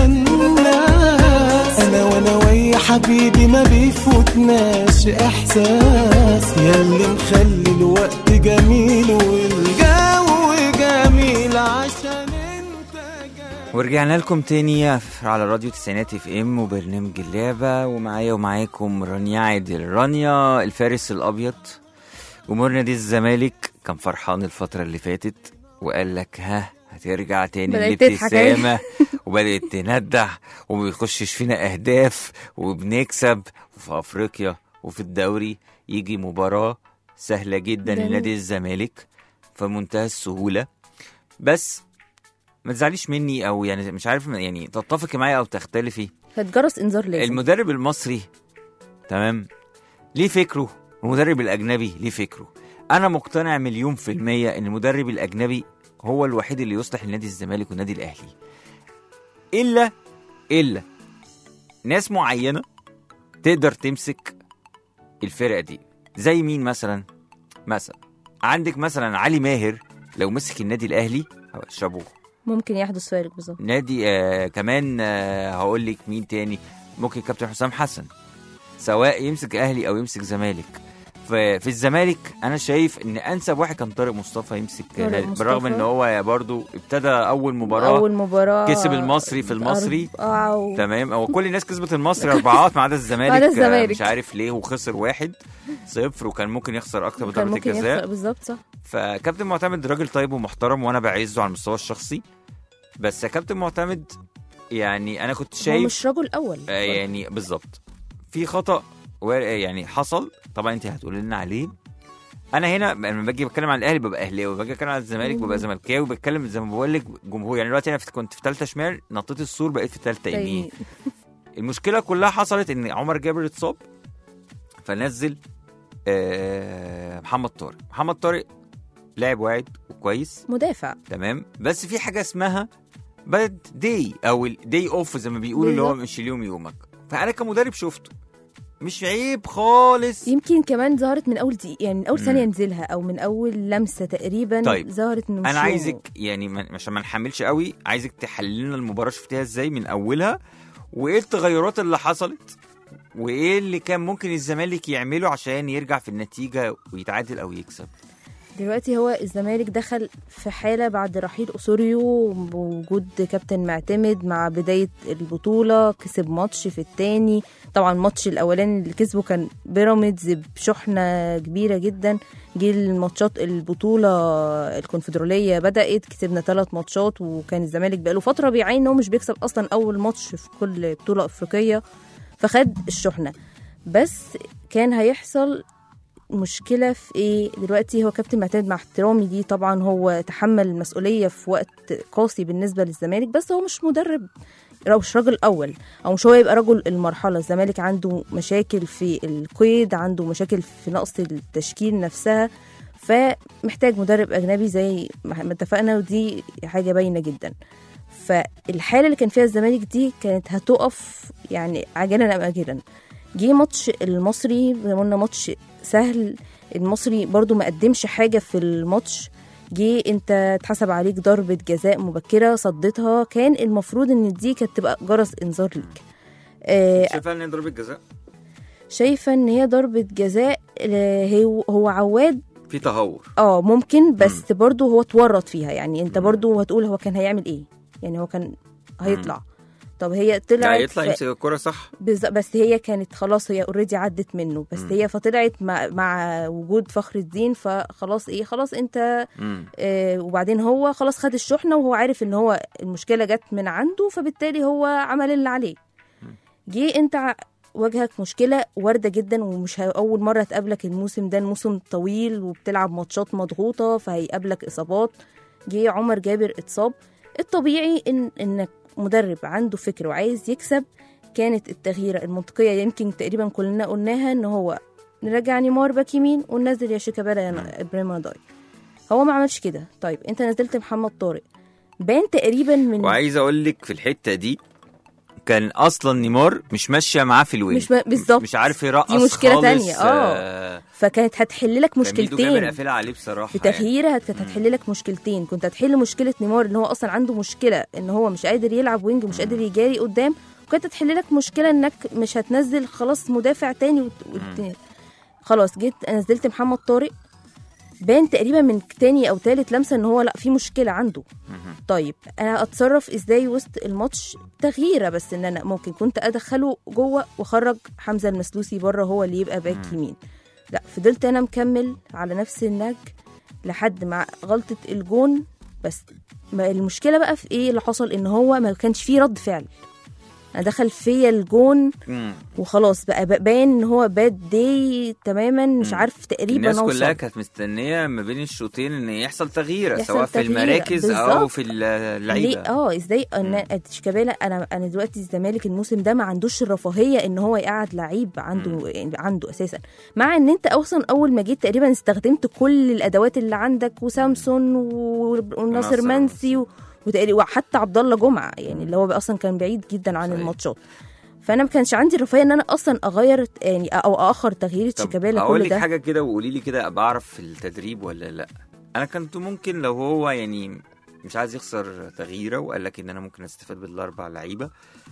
S4: الناس أنا وأنا ويا حبيبي ما بيفوتناش إحساس ياللي مخلي الوقت جميل والجو جميل عشان أنت جميل
S2: ورجعنا لكم تاني على راديو تسعينات اف ام وبرنامج اللعبة ومعايا ومعاكم رانيا عادل رانيا الفارس الأبيض جمهور نادي الزمالك كان فرحان الفترة اللي فاتت وقال لك ها هترجع تاني
S3: بدأت تضحك أهي.
S2: الابتسامة وبدأت تندح وما بيخشش فينا أهداف وبنكسب وفي أفريقيا وفي الدوري يجي مباراة سهلة جدا
S3: جميل.
S2: لنادي الزمالك في منتهى السهولة بس ما تزعليش مني او يعني مش عارف يعني تتفقي معايا او تختلفي
S3: هتجرس انذار لازم
S2: المدرب المصري تمام ليه فكره والمدرب الاجنبي ليه فكره انا مقتنع مليون في المية ان المدرب الاجنبي هو الوحيد اللي يصلح لنادي الزمالك والنادي الاهلي الا الا ناس معينة تقدر تمسك الفرقة دي زي مين مثلا مثلا عندك مثلا علي ماهر لو مسك النادي الاهلي شابوه
S3: ممكن يحدث فارق بالظبط
S2: نادي آه كمان آه هقول لك مين تاني ممكن كابتن حسام حسن سواء يمسك اهلي او يمسك زمالك في, في الزمالك انا شايف ان انسب واحد كان طارق مصطفى يمسك
S3: طارق
S2: نادي
S3: مصطفى.
S2: بالرغم ان هو برضو ابتدى اول مباراه
S3: اول مباراه
S2: كسب المصري في المصري.
S3: أربعة و...
S2: تمام هو كل الناس كسبت المصري اربعات ما عدا الزمالك
S3: ما عدا
S2: آه،
S3: الزمالك.
S2: مش عارف ليه وخسر واحد صفر وكان ممكن يخسر اكتر
S3: كان
S2: بضربه
S3: ممكن
S2: الجزاء
S3: يخسر بالظبط صح
S2: فكابتن معتمد راجل طيب ومحترم وانا بعزه على المستوى الشخصي بس يا كابتن معتمد يعني انا كنت
S3: هو
S2: شايف
S3: مش رجل اول
S2: آه يعني بالظبط في خطا وار- يعني حصل طبعا انت هتقولي لنا عليه انا هنا لما باجي بتكلم عن الاهلي ببقى اهلاوي باجي اتكلم عن الزمالك ببقى زملكاوي بتكلم زي ما بقول لك جمهور يعني دلوقتي انا في- كنت في ثالثه شمال نطيت السور بقيت في ثالثه يمين
S3: تاني.
S2: المشكله كلها حصلت ان عمر جابر اتصاب فنزل آه محمد طارق محمد طارق لاعب واعد وكويس
S3: مدافع
S2: تمام بس في حاجه اسمها باد داي او الداي اوف زي ما بيقولوا اللي هو
S3: بالظبط.
S2: مش اليوم يومك فانا كمدرب شفته مش عيب خالص
S3: يمكن كمان ظهرت من اول دقيقة يعني من اول
S2: مم.
S3: ثانيه نزلها او من اول لمسه تقريبا
S2: طيب.
S3: ظهرت انه مش
S2: انا
S3: يومه.
S2: عايزك يعني ما- عشان ما نحملش قوي عايزك تحلل لنا المباراه شفتيها ازاي من اولها وايه التغيرات اللي حصلت وايه اللي كان ممكن الزمالك يعمله عشان يرجع في النتيجه ويتعادل او يكسب
S3: دلوقتي هو الزمالك دخل في حالة بعد رحيل أسوريو ووجود كابتن معتمد مع بداية البطولة كسب ماتش في التاني طبعا الماتش الأولاني اللي كسبه كان بيراميدز بشحنة كبيرة جدا جه الماتشات البطولة الكونفدرالية بدأت كسبنا ثلاث ماتشات وكان الزمالك بقاله فترة بيعاني إن هو مش بيكسب أصلا أول ماتش في كل بطولة أفريقية فخد الشحنة بس كان هيحصل مشكلة في ايه دلوقتي هو كابتن معتمد مع احترامي ليه طبعا هو تحمل المسؤولية في وقت قاسي بالنسبة للزمالك بس هو مش مدرب أو مش راجل أول أو مش هو يبقى رجل المرحلة الزمالك عنده مشاكل في القيد عنده مشاكل في نقص التشكيل نفسها فمحتاج مدرب أجنبي زي ما اتفقنا ودي حاجة باينة جدا فالحالة اللي كان فيها الزمالك دي كانت هتقف يعني عاجلا أم آجلا جه ماتش المصري زي ما قلنا ماتش سهل المصري برضو ما قدمش حاجة في الماتش جه انت اتحسب عليك ضربة جزاء مبكرة صدتها كان المفروض ان دي كانت تبقى جرس انذار ليك آه
S2: شايفها ان هي ضربه جزاء
S3: شايفة ان هي ضربة جزاء آه، هو هو عواد
S2: في تهور
S3: اه ممكن بس برضو هو اتورط فيها يعني انت برضو هتقول هو كان هيعمل ايه يعني هو كان هيطلع طب هي
S2: لا
S3: طلعت
S2: يطلع
S3: في-
S2: يمسك الكرة صح
S3: بالظبط بس هي كانت خلاص هي اوريدي عدت منه بس هي فطلعت مع, مع وجود فخر الدين فخلاص ايه خلاص انت
S2: مم.
S3: آه وبعدين هو خلاص خد الشحنه وهو عارف ان هو المشكله جت من عنده فبالتالي هو عمل اللي عليه جه انت ع- واجهك مشكله وارده جدا ومش ه- اول مره تقابلك الموسم ده الموسم طويل وبتلعب ماتشات مضغوطه فهيقابلك اصابات جه عمر جابر اتصاب الطبيعي ان انك مدرب عنده فكر وعايز يكسب كانت التغييره المنطقيه يمكن تقريبا كلنا قلناها ان هو نرجع نيمار باك يمين وننزل يا شيكابالا يا ابراهيم رضاي هو ما عملش كده طيب انت نزلت محمد طارق بان تقريبا من
S2: وعايز اقول لك في الحته دي كان اصلا نيمار مش ماشيه معاه في الوينج
S3: مش ب- بالظبط.
S2: مش عارف يرقص
S3: دي مشكلة
S2: خالص
S3: تانية، اه.
S2: آه،
S3: فكانت هتحل لك
S2: كان ميدو جابر
S3: مشكلتين
S2: قافلها عليه بصراحه
S3: في
S2: يعني.
S3: تغييرها كانت هتحل لك مشكلتين كنت هتحل مشكله نيمار ان هو اصلا عنده مشكله ان هو مش قادر يلعب وينج ومش قادر يجاري قدام وكانت هتحل لك مشكله انك مش هتنزل خلاص مدافع تاني وت... وت... خلاص جيت نزلت محمد طارق بان تقريبا من تاني او تالت لمسه ان هو لا في مشكله عنده طيب انا اتصرف ازاي وسط الماتش تغييره بس ان انا ممكن كنت ادخله جوه واخرج حمزه المسلوسي بره هو اللي يبقى باك يمين لا فضلت انا مكمل على نفس النهج لحد مع غلطه الجون بس ما المشكله بقى في ايه اللي حصل ان هو ما كانش فيه رد فعل انا دخل فيا الجون
S2: مم.
S3: وخلاص بقى بقى باين ان هو باد داي تماما مش عارف تقريبا
S2: الناس
S3: اوصل
S2: كلها كانت مستنيه ما بين الشوطين ان يحصل تغيير
S3: يحصل
S2: سواء في
S3: تغيير،
S2: المراكز او
S3: بالظبط.
S2: في
S3: ليه
S2: اللعيبه
S3: اه ازاي انا شيكابالا انا انا دلوقتي الزمالك الموسم ده ما عندوش الرفاهيه ان هو يقعد لعيب عنده يعني عنده اساسا مع ان انت اصلا اول ما جيت تقريبا استخدمت كل الادوات اللي عندك وسامسون و- وناصر
S2: وناصر
S3: منسي و- وتقريبا وحتى عبد الله جمعه يعني اللي هو اصلا كان بعيد جدا عن
S2: صحيح.
S3: الماتشات فانا ما كانش عندي الرفاهيه ان انا اصلا اغير يعني او اخر تغيير
S2: طب
S3: شيكابالا
S2: اقول
S3: كل
S2: لك
S3: ده
S2: حاجه كده وقولي لي كده ابقى اعرف في التدريب ولا لا انا كنت ممكن لو هو يعني مش عايز يخسر تغييره وقال لك ان انا ممكن استفاد بالاربع لعيبه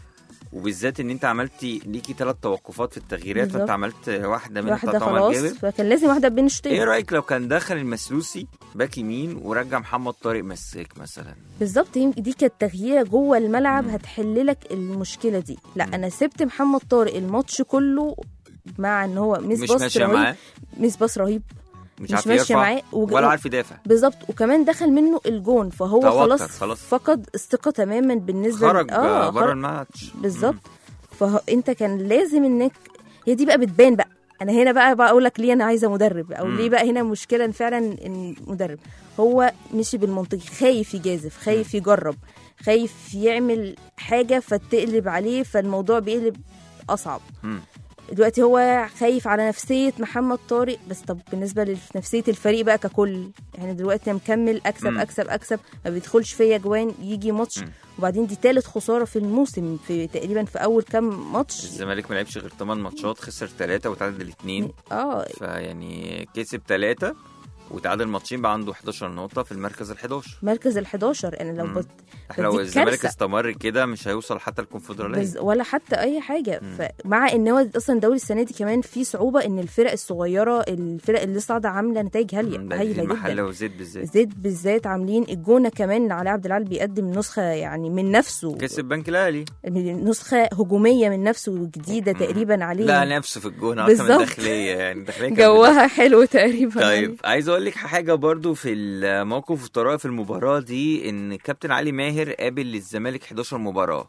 S2: وبالذات ان انت عملتي ليكي ثلاث توقفات في التغييرات
S3: بالظبط.
S2: فانت عملت واحده من
S3: واحده
S2: بتاعت عمر
S3: خلاص
S2: جابر
S3: فكان لازم واحده بين الشوطين
S2: ايه رايك لو كان دخل المسلوسي باك يمين ورجع محمد طارق مساك مثلا
S3: بالظبط يم- دي كانت تغييره جوه الملعب هتحل لك المشكله دي لا انا سبت محمد طارق الماتش كله مع ان هو مش
S2: مش
S3: باص
S2: ماشيه
S3: رهيب
S2: معاه
S3: مش باص رهيب
S2: مش,
S3: مش
S2: عارف
S3: ماشية
S2: يرفع
S3: معاه وج-
S2: ولا عارف يدافع
S3: بالظبط وكمان دخل منه الجون فهو
S2: توتر،
S3: خلاص,
S2: خلاص.
S3: فقد الثقه تماما بالنسبه
S2: خرج
S3: اه
S2: بره
S3: خرج
S2: الماتش
S3: بالظبط فانت كان لازم انك هي دي بقى بتبان بقى انا هنا بقى بقول لك ليه انا عايزه مدرب او
S2: مم.
S3: ليه بقى هنا مشكله إن فعلا ان مدرب هو مشي بالمنطق خايف يجازف خايف يجرب خايف يعمل حاجه فتقلب عليه فالموضوع بيقلب اصعب
S2: مم.
S3: دلوقتي هو خايف على نفسيه محمد طارق بس طب بالنسبه لنفسيه الفريق بقى ككل يعني دلوقتي أنا مكمل اكسب
S2: مم.
S3: اكسب اكسب ما بيدخلش فيا جوان يجي ماتش
S2: مم.
S3: وبعدين دي تالت خساره في الموسم في تقريبا في اول كام ماتش
S2: الزمالك ما لعبش غير 8 ماتشات خسر 3 وتعادل 2
S3: اه
S2: فيعني كسب 3 وتعادل ماتشين بقى عنده 11 نقطة في المركز ال 11
S3: مركز ال 11 انا لو
S2: مم.
S3: بت...
S2: احنا لو
S3: فدي
S2: الزمالك
S3: كارثة.
S2: استمر كده مش هيوصل حتى الكونفدراليه
S3: بز... ولا حتى اي حاجه
S2: مم.
S3: فمع ان هو اصلا الدوري السنه دي كمان في صعوبه ان الفرق الصغيره الفرق اللي صاعده عامله نتائج هاليه
S2: مم، ده
S3: هايله
S2: المحله
S3: جدا
S2: وزيت بالذات
S3: زيد بالذات عاملين الجونه كمان علي عبد العال بيقدم نسخه يعني من نفسه
S2: كسب بنك الاهلي
S3: نسخه هجوميه من نفسه جديده
S2: مم.
S3: تقريبا عليه
S2: لا نفسه في الجون اكتر من
S3: بالظبط.
S2: الداخليه يعني الداخليه كانت
S3: جوها حلو تقريبا
S2: طيب عايز اقول لك حاجه برضو في الموقف الطرائف في المباراه دي ان كابتن علي ماهر قابل للزمالك 11 مباراه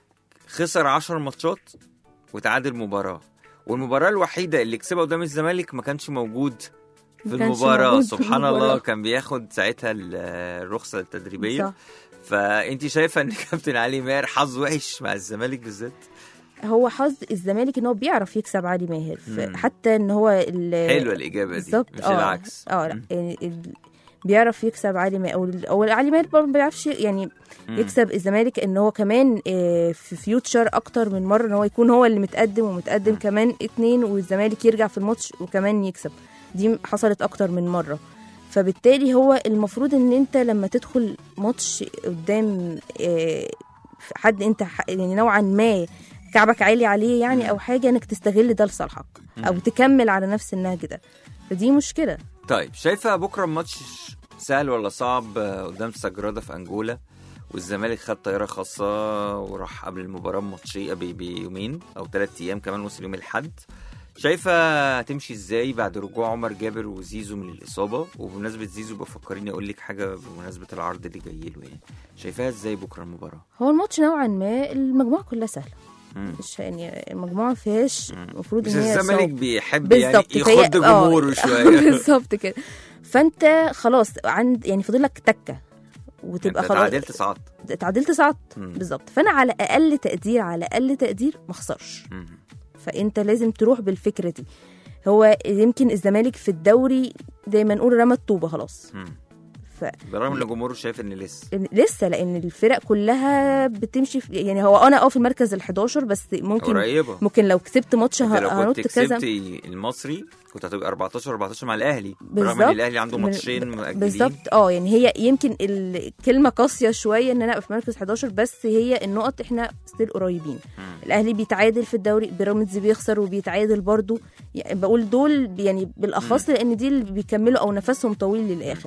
S2: خسر 10 ماتشات وتعادل مباراه والمباراه الوحيده اللي كسبها قدام الزمالك ما كانش موجود في
S3: ما كانش
S2: المباراه
S3: موجود في
S2: سبحان
S3: المباراة.
S2: الله كان بياخد ساعتها ال- الرخصه التدريبيه
S3: صح.
S2: فانت شايفه ان كابتن علي ماهر حظ وحش مع الزمالك بالذات
S3: هو حظ الزمالك ان هو بيعرف يكسب علي ماهر ف-
S2: مم.
S3: حتى ان هو ال-
S2: حلوه الاجابه دي
S3: بالظبط
S2: مش
S3: اه
S2: العكس
S3: اه لا
S2: مم.
S3: يعني ال- بيعرف يكسب علي ماهر او او علي ماهر برضه ما بيعرفش يعني
S2: مم.
S3: يكسب الزمالك ان هو كمان آه، في فيوتشر اكتر من مره ان هو يكون هو اللي متقدم ومتقدم
S2: مم.
S3: كمان اتنين والزمالك يرجع في الماتش وكمان يكسب دي حصلت اكتر من مره فبالتالي هو المفروض ان انت لما تدخل ماتش قدام آه، حد انت ح- يعني نوعا ما كعبك عالي عليه يعني او حاجه انك تستغل ده لصالحك او
S2: مم.
S3: تكمل على نفس النهج ده فدي مشكله
S2: طيب شايفه بكره الماتش سهل ولا صعب آه، قدام سجرادا في انجولا والزمالك خد طياره خاصه وراح قبل المباراه بماتشي ب- بيومين او ثلاث ايام كمان وصل يوم الاحد شايفه هتمشي ازاي بعد رجوع عمر جابر وزيزو من الاصابه وبمناسبه زيزو بفكرني اقول لك حاجه بمناسبه العرض اللي جاي له يعني شايفاها ازاي بكره المباراه
S3: هو الماتش نوعا ما المجموعه كلها سهله
S2: مم.
S3: مش يعني المجموعه ما فيهاش
S2: مم.
S3: المفروض
S2: بس
S3: ان هي
S2: الزمالك
S3: صعب.
S2: بيحب يعني
S3: بالظبط فهي-
S2: يخض
S3: آه،
S2: جمهوره شويه
S3: بالظبط كده فانت خلاص عند يعني فاضل لك تكه وتبقى
S2: انت
S3: خلاص
S2: تعادلت صعدت
S3: اتعادلت صعدت
S2: مم.
S3: بالظبط فانا على اقل تقدير على اقل تقدير ما اخسرش
S2: مم.
S3: فانت لازم تروح بالفكره دي هو يمكن الزمالك في الدوري زي ما نقول رمى الطوبه خلاص
S2: مم.
S3: ف
S2: بالرغم ان جمهوره شايف ان لسه
S3: لسه لان الفرق كلها بتمشي في يعني هو انا اه في المركز ال11 بس ممكن
S2: قريبه
S3: ممكن لو كسبت ماتش
S2: انت
S3: ه-
S2: لو
S3: هنط
S2: كنت
S3: كذا
S2: كسبت المصري كنت هتبقى 14 14 مع الاهلي برغم
S3: بالظبط.
S2: ان الاهلي عنده
S3: من-
S2: ماتشين مؤجلين
S3: بالظبط اه يعني هي يمكن الكلمه قاسيه شويه ان انا ابقى في مركز 11 بس هي النقط احنا ستيل قريبين
S2: مم.
S3: الاهلي بيتعادل في الدوري بيراميدز بيخسر وبيتعادل برضو يعني بقول دول يعني بالاخص لان دي اللي بيكملوا او نفسهم طويل للاخر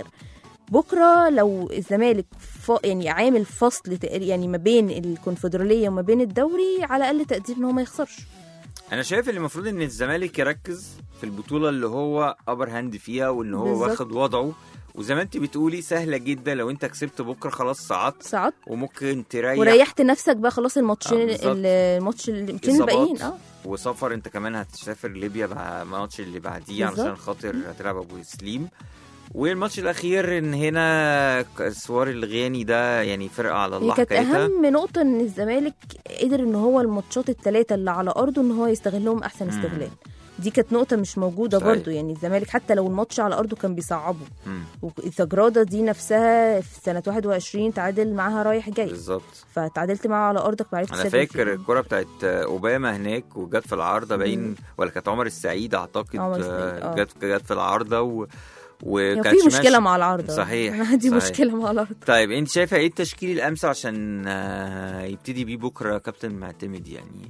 S3: بكره لو الزمالك ف... يعني عامل فصل تقريبا يعني ما بين الكونفدراليه وما بين الدوري على اقل تقدير ان هو ما يخسرش
S2: انا شايف ان المفروض ان الزمالك يركز في البطوله اللي هو ابر هاند فيها وان هو
S3: بالظبط.
S2: واخد وضعه وزي ما انت بتقولي سهله جدا لو انت كسبت بكره خلاص صعدت
S3: صعدت
S2: وممكن تريح
S3: وريحت نفسك بقى خلاص الماتشين
S2: آه، بالظبط.
S3: الماتش الماتشين
S2: إصابات.
S3: الباقيين اه
S2: وسفر انت كمان هتسافر ليبيا مع الماتش اللي بعديه
S3: بالظبط.
S2: علشان خاطر هتلعب ابو سليم والماتش الاخير ان هنا سوار الغاني ده يعني فرقه على
S3: هي
S2: الله
S3: كانت
S2: حكايتها
S3: اهم نقطه ان الزمالك قدر ان هو الماتشات الثلاثه اللي على ارضه ان هو يستغلهم احسن
S2: مم.
S3: استغلال دي كانت نقطة مش موجودة
S2: صحيح.
S3: برضو يعني الزمالك حتى لو الماتش على أرضه كان بيصعبه
S2: مم.
S3: وزجرادة دي نفسها في سنة 21 تعادل معاها رايح جاي
S2: بالظبط
S3: فتعادلت معاها على أرضك معرفتش
S2: انا
S3: تسجل
S2: فاكر
S3: فيه.
S2: الكرة بتاعت اوباما هناك وجت في العارضه باين ولا كانت عمر السعيد اعتقد
S3: عمر السعيد،
S2: آه،
S3: آه.
S2: جت جت في العارضه و...
S3: يعني
S2: وكانت
S3: في مشكلة مع العرض
S2: صحيح،
S3: أنا عندي
S2: صحيح.
S3: مشكلة مع العرض
S2: طيب انت شايفه ايه التشكيل الامثل عشان آه، يبتدي بيه بكره كابتن معتمد يعني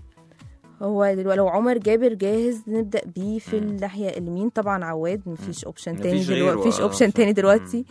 S3: هو دلوقتي لو عمر جابر جاهز نبدأ بيه في
S2: مم.
S3: الناحية اليمين طبعا عواد مفيش اوبشن تاني
S2: مفيش غيره،
S3: دلوقتي مفيش
S2: آه،
S3: اوبشن
S2: صح.
S3: تاني دلوقتي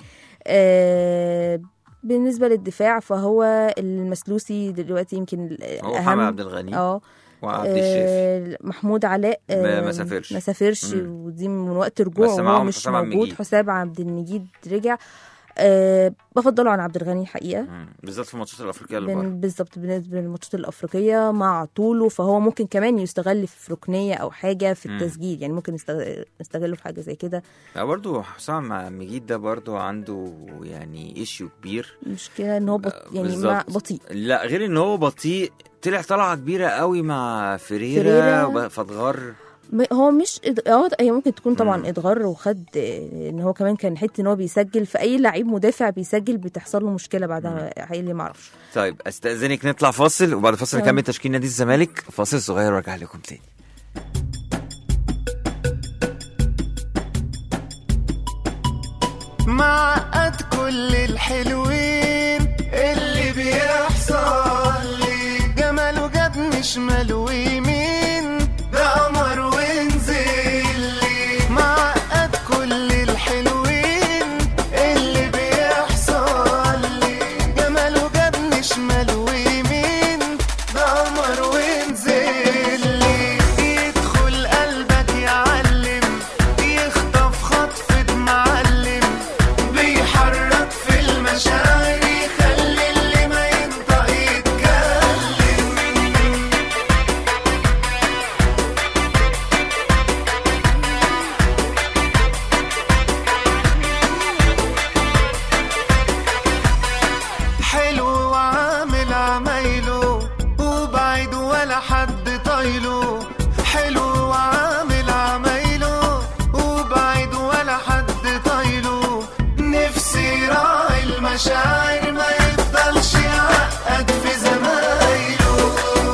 S3: آه بالنسبة للدفاع فهو المسلوسي دلوقتي يمكن
S2: هو
S3: الأهم
S2: محمد عبد الغني
S3: اه
S2: وعبد الشافي
S3: آه، محمود علاء
S2: ما-
S3: آه،
S2: ما سافرش.
S3: ما سافرش
S2: مم.
S3: ودي من وقت رجوعه
S2: بس
S3: وهو
S2: معاهم
S3: مش
S2: حسام عبد
S3: موجود
S2: المجيد.
S3: حسام عبد المجيد رجع أه بفضله عن عبد الغني حقيقه
S2: مم. بالذات في الماتشات الافريقيه اللي
S3: بن-
S2: بره
S3: بالظبط بالنسبه للماتشات الافريقيه مع طوله فهو ممكن كمان يستغل في ركنيه او حاجه في
S2: مم.
S3: التسجيل يعني ممكن نستغ- نستغله في حاجه زي كده
S2: لا برضه حسام مجيد ده برضه عنده يعني ايشيو كبير
S3: المشكله ان هو بط... يعني
S2: بالظبط.
S3: مع بطيء
S2: لا غير ان هو بطيء طلع طلعه كبيره قوي مع فيريرا,
S3: فيريرا.
S2: وب- فاتغر
S3: م- هو مش إد- هو هي ممكن تكون طبعا
S2: مم.
S3: اتغر وخد آه، ان هو كمان كان حته ان هو بيسجل في اي لعيب مدافع بيسجل بتحصل له مشكله بعدها حقيقي ما اعرفش
S2: طيب استاذنك نطلع فاصل وبعد الفاصل
S3: يلا.
S2: نكمل تشكيل نادي الزمالك فاصل صغير وارجع لكم تاني
S4: معقد كل الحلوين اللي بيلعب المشاعر ما يفضلش يعقد في زمايله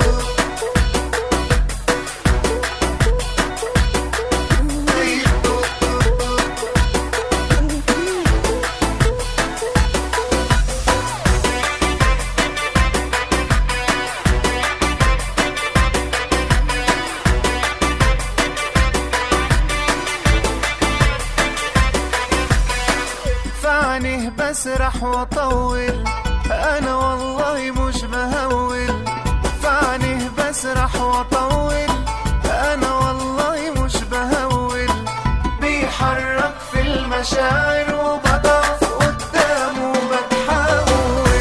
S4: فعنيه بسرح واطول انا والله مش بهول فعنيه بسرح واطول انا والله مش بهول بيحرك في المشاعر وبضعف قدامه بتحاول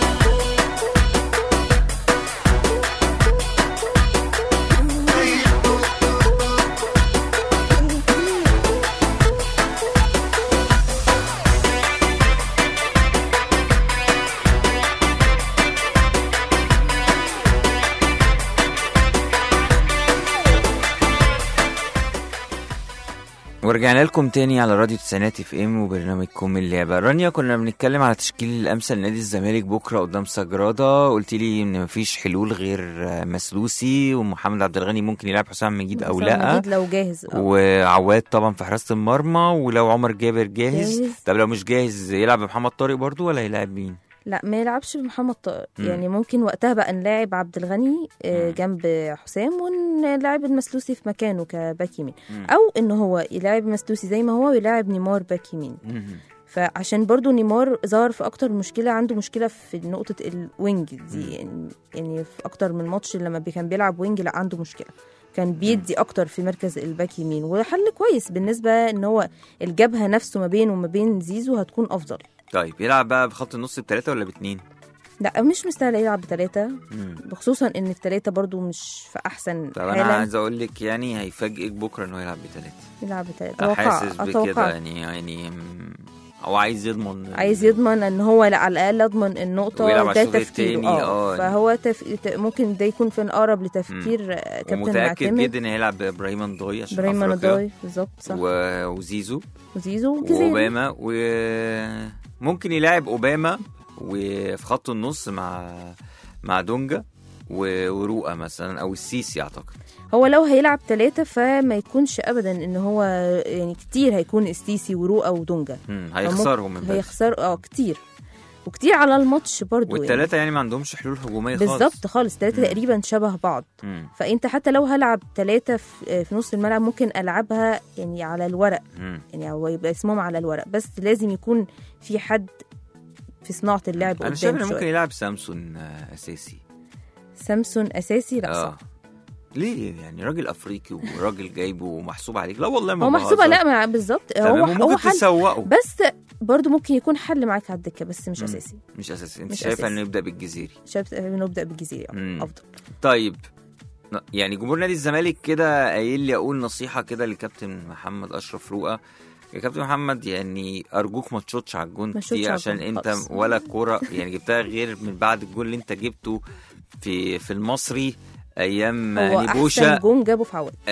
S2: ورجعنا لكم تاني على راديو تسعينات اف ام وبرنامجكم اللعبة رانيا كنا بنتكلم على تشكيل الامثل لنادي الزمالك بكره قدام سجراده قلت لي ان مفيش حلول غير آه، مسلوسي ومحمد عبد الغني ممكن يلعب حسام مجيد او
S3: حسام
S2: لا
S3: مجيد لو جاهز آه.
S2: وعواد طبعا في حراسه المرمى ولو عمر جابر جاهز,
S3: جاهز.
S2: طب لو مش جاهز يلعب بمحمد طارق برضو ولا يلعب مين؟
S3: لا ما يلعبش بمحمد طارق
S2: مم.
S3: يعني ممكن وقتها بقى نلاعب عبد الغني آه،
S2: مم.
S3: جنب حسام ونلاعب المسلوسي في مكانه كباك يمين
S2: مم.
S3: او ان هو يلاعب المسلوسي زي ما هو ويلاعب نيمار باك يمين
S2: مم.
S3: فعشان برضو نيمار ظهر في اكتر مشكله عنده مشكله في نقطه الوينج
S2: مم.
S3: دي يعني, يعني في اكتر من ماتش لما بي- كان بيلعب وينج لا عنده مشكله كان بيدي اكتر في مركز الباك يمين وحل كويس بالنسبه ان هو الجبهه نفسه ما بينه وما بين زيزو هتكون افضل
S2: طيب يلعب بقى بخط النص بثلاثه ولا باثنين؟
S3: لا مش مستاهل يلعب بثلاثه
S2: مم.
S3: بخصوصا ان الثلاثه برضو مش في احسن
S2: طب انا
S3: حاله
S2: عايز اقول لك يعني هيفاجئك بكره انه يلعب بثلاثه
S3: يلعب بثلاثه
S2: حاسس بكده
S3: اتوقع
S2: يعني يعني مم، هو عايز يضمن
S3: عايز يضمن ان هو لا على الاقل يضمن النقطه
S2: ويلعب على
S3: ده
S2: الشوط
S3: تفكيره
S2: التاني،
S3: اه
S2: اه.
S3: فهو تف... ت- ممكن ده يكون في اقرب لتفكير آه، كابتن
S2: ومتاكد
S3: معتمد
S2: جدا ان هيلعب بابراهيم نضاي عشان
S3: ابراهيم
S2: أفريقيا.
S3: نضاي بالظبط صح
S2: و... وزيزو
S3: وزيزو وجزيري
S2: واوباما وممكن يلاعب اوباما وفي خط النص مع مع دونجا و- ورؤى مثلا او السيسي اعتقد
S3: هو لو هيلعب ثلاثة فما يكونش ابدا ان هو يعني كتير هيكون استيسي ورؤى ودونجا
S2: مم، هيخسرهم من بدري
S3: هيخسر اه كتير وكتير على الماتش برضو يعني.
S2: والثلاثه يعني ما عندهمش حلول هجوميه خالص
S3: بالظبط خالص ثلاثة
S2: مم.
S3: تقريبا شبه بعض
S2: مم،
S3: فانت حتى لو هلعب ثلاثة في في نص الملعب ممكن العبها يعني على الورق
S2: مم.
S3: يعني هو يبقى اسمهم على الورق بس لازم يكون في حد في صناعة اللعب
S2: انا شايف
S3: قدام
S2: ان ممكن
S3: شوية
S2: يلعب سامسون آه، اساسي
S3: سامسون اساسي لا
S2: اه
S3: صح
S2: ليه يعني راجل افريقي وراجل جايبه ومحسوب عليك لا والله ما
S3: هو محسوبة
S2: بهزر.
S3: لا ما- بالظبط هو
S2: تمام
S3: هو
S2: ممكن
S3: حل
S2: تسوقه
S3: بس برضو ممكن يكون حل معاك على الدكة بس مش
S2: مم.
S3: اساسي
S2: مش اساسي انت
S3: مش
S2: شايفه
S3: أساسي.
S2: انه يبدا بالجزيري
S3: شايف نبدأ بالجزيرة
S2: مم.
S3: افضل
S2: طيب ن- يعني جمهور نادي الزمالك كده قايل لي اقول نصيحه كده للكابتن محمد اشرف رؤى يا كابتن محمد يعني ارجوك ما تشوتش على الجون
S3: ما
S2: كتير
S3: تشوتش على
S2: عشان
S3: الجون
S2: انت
S3: خالص.
S2: ولا كوره يعني جبتها غير من بعد الجول اللي انت جبته في في المصري ايام
S3: هو
S2: نيبوشا
S3: احسن جون جابه في عواد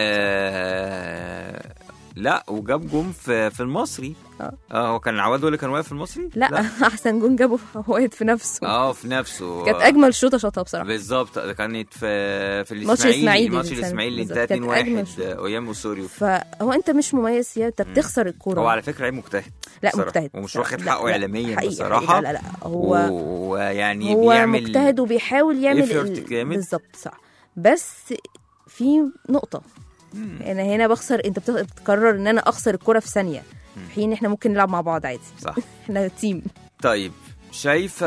S2: آه لا وجاب جون في في المصري
S3: آه.
S2: اه هو كان عواد هو اللي كان واقف في المصري
S3: لا, احسن جون جابه في عواد في نفسه
S2: اه في نفسه
S3: كانت اجمل شوطه شاطها بصراحه
S2: بالظبط كانت في في
S3: ماتش
S2: الاسماعيلي
S3: الإسماعيلي
S2: ماتش
S3: بالسنة.
S2: الاسماعيلي اللي
S3: بالظبط.
S2: انتهى
S3: كانت
S2: 2
S3: أجمل
S2: 1
S3: شوط.
S2: ايام وسوريو
S3: فهو انت مش مميز يا انت بتخسر الكوره
S2: هو على فكره لعيب مجتهد
S3: لا
S2: بصراحة.
S3: مجتهد
S2: ومش
S3: بصراحة.
S2: واخد
S3: لا،
S2: حقه
S3: لا،
S2: اعلاميا
S3: حقيقي،
S2: بصراحه
S3: لا لا لا هو
S2: و- ويعني
S3: هو
S2: بيعمل
S3: مجتهد وبيحاول يعمل
S2: effort
S3: ال-
S2: جامد.
S3: بالظبط صح بس في نقطه
S2: مم.
S3: انا هنا بخسر انت بت- بتقرر ان انا اخسر الكوره في ثانيه في حين احنا ممكن نلعب مع بعض عادي
S2: صح
S3: احنا تيم
S2: طيب شايفه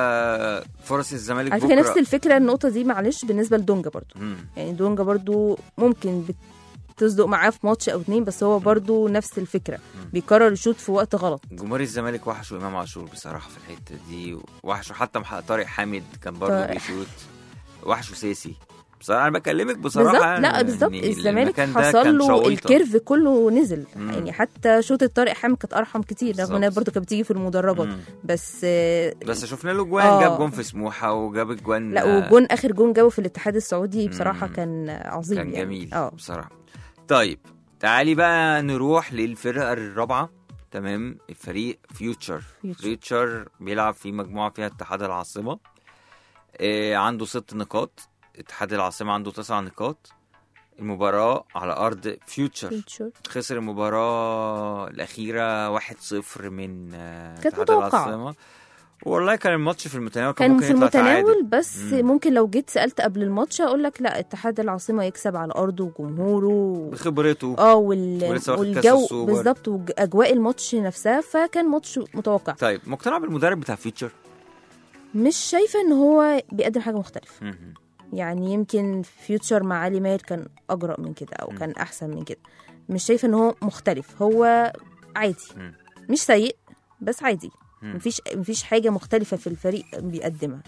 S2: فرص الزمالك
S3: على
S2: بكره
S3: فكره نفس الفكره النقطه دي معلش بالنسبه لدونجا برضو
S2: مم.
S3: يعني دونجا برضو ممكن تصدق معاه في ماتش او اتنين بس هو برضو نفس الفكره بيقرر يشوط في وقت غلط
S2: جمهور الزمالك وحشوا امام عاشور بصراحه في الحته دي وحشوا حتى مح- طارق حامد كان برضه
S3: طارق.
S2: بيشوط وحشوا ساسي بصراحه انا بكلمك بصراحه
S3: بالظبط
S2: يعني
S3: لا بالظبط
S2: يعني
S3: الزمالك
S2: المكان ده
S3: حصل
S2: كان
S3: له
S2: شويطة.
S3: الكيرف كله نزل
S2: مم.
S3: يعني حتى شوطه طارق حامد كانت ارحم كتير رغم انها
S2: بالظبط.
S3: برضو كانت بتيجي في المدرجات
S2: مم.
S3: بس آه،
S2: بس شفنا له جوان
S3: آه.
S2: جاب جون في سموحه وجاب الجوان
S3: لا وجون اخر جون جابه في الاتحاد السعودي بصراحه
S2: مم.
S3: كان عظيم
S2: كان
S3: يعني.
S2: جميل
S3: اه
S2: بصراحه طيب تعالي بقى نروح للفرقه الرابعه تمام الفريق فيوتشر
S3: فيوتشر.
S2: فيوتشر بيلعب في مجموعه فيها اتحاد العاصمه آه عنده ست نقاط اتحاد العاصمه عنده تسع نقاط المباراه على ارض فيوتشر
S3: فيوتشر
S2: خسر المباراة الأخيرة 1-0 من آه،
S3: كانت
S2: اتحاد
S3: متوقعة.
S2: العاصمة والله كان الماتش في المتناول كان,
S3: كان
S2: ممكن
S3: في
S2: يطلع
S3: المتناول
S2: تعادل.
S3: بس
S2: مم.
S3: ممكن لو جيت سالت قبل الماتش اقول لك لا اتحاد العاصمه يكسب على ارضه وجمهوره
S2: بخبرته
S3: اه وال...
S2: ولسه واخد كأس
S3: والجو
S2: السوبر.
S3: بالظبط واجواء الماتش نفسها فكان ماتش متوقع
S2: طيب مقتنع بالمدرب بتاع فيوتشر
S3: مش شايفه ان هو بيقدم حاجه مختلفه
S2: مهم.
S3: يعني يمكن فيوتشر مع علي ماهر كان اجرأ من كده او
S2: مم.
S3: كان احسن من كده مش شايفه ان هو مختلف هو عادي
S2: مم.
S3: مش سيء بس عادي
S2: مم.
S3: مفيش مفيش حاجه مختلفه في الفريق بيقدمها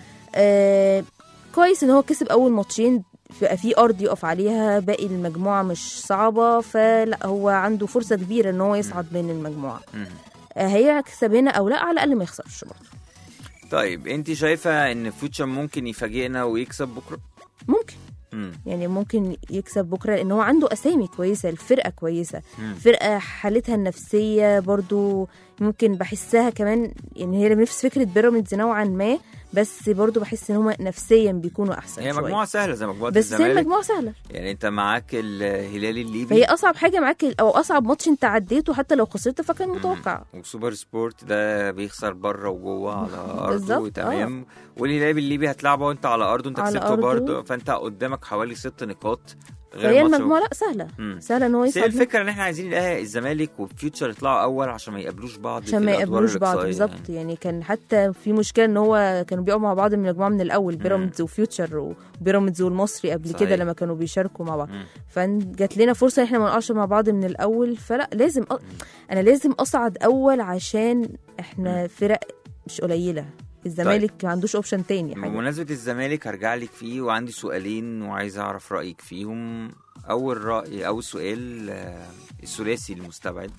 S3: آه كويس ان هو كسب اول ماتشين بقى في ارض يقف عليها باقي المجموعه مش صعبه فلا هو عنده فرصه كبيره ان هو يصعد من المجموعه
S2: مهم.
S3: آه هيكسب هنا او لا على الاقل ما يخسرش برضه
S2: طيب انت شايفة ان فيوتشر ممكن يفاجئنا ويكسب بكرة؟
S3: ممكن
S2: مم.
S3: يعني ممكن يكسب بكره لان هو عنده اسامي كويسه الفرقه كويسه
S2: مم.
S3: فرقه حالتها النفسيه برضو ممكن بحسها كمان يعني هي نفس فكره بيراميدز نوعا ما بس برضو بحس ان هم نفسيا بيكونوا احسن
S2: هي
S3: شوية.
S2: مجموعة سهلة زي مجموعة
S3: بس هي
S2: الزمالك
S3: المجموعه سهله
S2: يعني انت معاك الهلال الليبي
S3: فهي اصعب حاجه معاك او اصعب ماتش انت عديته حتى لو خسرته فكان متوقع
S2: وسوبر سبورت ده بيخسر بره وجوه على ارضه
S3: بالظبط،
S2: تمام والهلال الليبي هتلعبه وانت على ارضه انت
S3: على
S2: كسبته
S3: أرضه.
S2: برضه فانت قدامك حوالي ست نقاط غير
S3: فهي
S2: ماتش
S3: المجموعه لا سهله
S2: مم.
S3: سهله ان هو
S2: بس هي
S3: يصعد
S2: الفكره ان احنا عايزين نلاقي الزمالك وفيوتشر يطلعوا اول عشان ما يقابلوش بعض
S3: عشان
S2: في
S3: ما
S2: الأدوار
S3: يقابلوش بعض
S2: الإقصائية
S3: بالظبط يعني كان حتى في مشكله ان هو كانوا بيقعوا مع بعض من المجموعه من الاول بيراميدز وفيوتشر وبيراميدز والمصري قبل
S2: صحيح.
S3: كده لما كانوا بيشاركوا مع بعض
S2: مم.
S3: فجات لنا فرصه ان احنا ما نقعش مع بعض من الاول فلا لازم أ... انا لازم اصعد اول عشان احنا فرق مش قليله الزمالك ما عندوش اوبشن تاني حاجه
S2: بمناسبه الزمالك هرجع لك فيه وعندي سؤالين وعايز اعرف رايك فيهم اول راي اول سؤال آه، الثلاثي المستبعد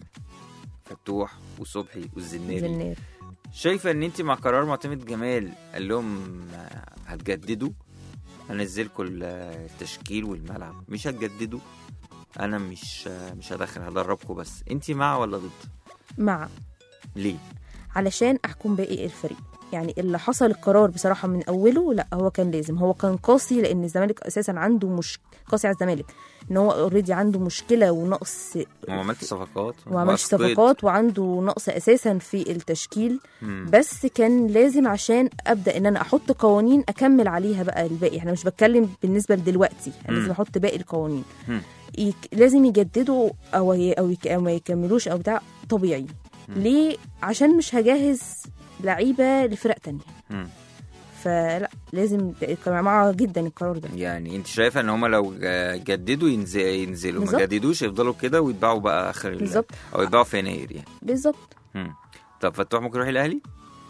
S2: فتوح وصبحي والزناري
S3: زنار
S2: شايفه ان انت مع قرار معتمد جمال قال لهم آه، هتجددوا هنزلكوا ال- التشكيل والملعب مش هتجددوا انا مش آه، مش هدخل هدربكم بس انت مع ولا ضد
S3: مع
S2: ليه
S3: علشان احكم باقي الفريق يعني اللي حصل القرار بصراحه من اوله لا هو كان لازم هو كان قاسي لان الزمالك اساسا عنده مش قاسي على الزمالك ان هو اوريدي عنده مشكله ونقص
S2: ما عملتش صفقات
S3: وما عملش
S2: وأسقط.
S3: صفقات وعنده نقص اساسا في التشكيل
S2: مم.
S3: بس كان لازم عشان ابدا ان انا احط قوانين اكمل عليها بقى الباقي احنا مش بتكلم بالنسبه لدلوقتي انا
S2: مم.
S3: لازم احط باقي القوانين
S2: مم.
S3: يك... لازم يجددوا او ي... او, يك... أو ما يكملوش او بتاع طبيعي ليه عشان مش هجهز لعيبه لفرق تانية
S2: مم.
S3: فلا لازم كان مع جدا القرار ده
S2: يعني انت شايفه ان هم لو جا- جددوا ينز- ينزلوا ما
S3: بالظبط.
S2: جددوش يفضلوا كده ويتباعوا بقى اخر ال-
S3: بالظبط.
S2: او يتباعوا في يناير يعني
S3: بالظبط
S2: مم. طب فتوح ممكن يروح الاهلي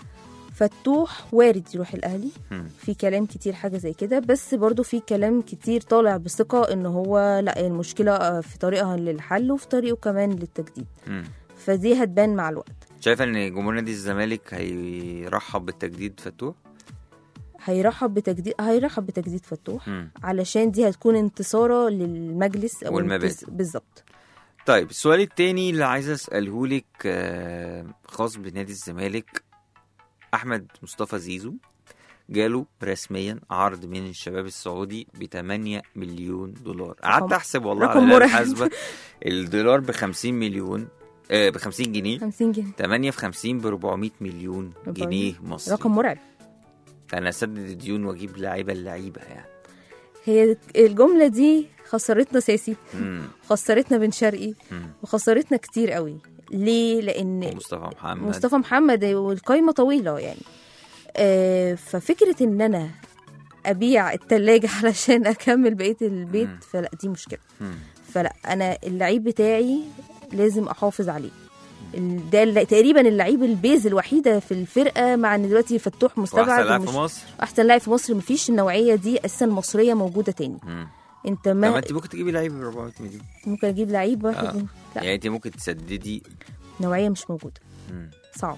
S3: فتوح وارد يروح الاهلي
S2: مم.
S3: في كلام كتير حاجه زي كده بس برضو في كلام كتير طالع بثقه ان هو لا المشكله في طريقها للحل وفي طريقه كمان للتجديد
S2: مم.
S3: فدي هتبان مع الوقت
S2: شايفه ان جمهور نادي الزمالك هيرحب بالتجديد فتوح
S3: هيرحب بتجديد هيرحب بتجديد فتوح
S2: مم.
S3: علشان دي هتكون انتصاره للمجلس او
S2: والمبادئ.
S3: انتص- بالظبط
S2: طيب السؤال التاني اللي عايز اساله لك آه، خاص بنادي الزمالك احمد مصطفى زيزو جاله رسميا عرض من الشباب السعودي ب 8 مليون دولار قعدت احسب والله
S3: رقم
S2: على الآلة
S3: مرعب.
S2: الحاسبه الدولار ب 50 مليون ب 50 جنيه
S3: 50 جنيه
S2: 8 في 50 ب 400 مليون جنيه مصري
S3: رقم مرعب
S2: انا اسدد الديون واجيب لعيبه اللعيبه يعني
S3: هي الجمله دي خسرتنا ساسي
S2: مم.
S3: خسرتنا بن شرقي
S2: مم.
S3: وخسرتنا كتير قوي ليه لان
S2: ومصطفى محمد
S3: مصطفى محمد والقايمه طويله يعني آه ففكره ان انا ابيع التلاجة علشان اكمل بقيه البيت
S2: مم.
S3: فلا دي مشكله
S2: مم.
S3: فلا انا اللعيب بتاعي لازم احافظ عليه ال- ده الل- تقريبا اللعيب البيز الوحيده في الفرقه مع ان دلوقتي فتوح مستبعد
S2: واحسن لاعب
S3: ومش-
S2: في مصر
S3: احسن لاعب في مصر مفيش النوعيه دي اساسا مصريه موجوده تاني
S2: مم.
S3: انت
S2: طب ما
S3: ما
S2: انت ممكن تجيبي لعيب ب 400 مليون
S3: ممكن اجيب لعيب واحد
S2: آه.
S3: لا
S2: يعني انت ممكن تسددي
S3: نوعيه مش موجوده
S2: مم.
S3: صعب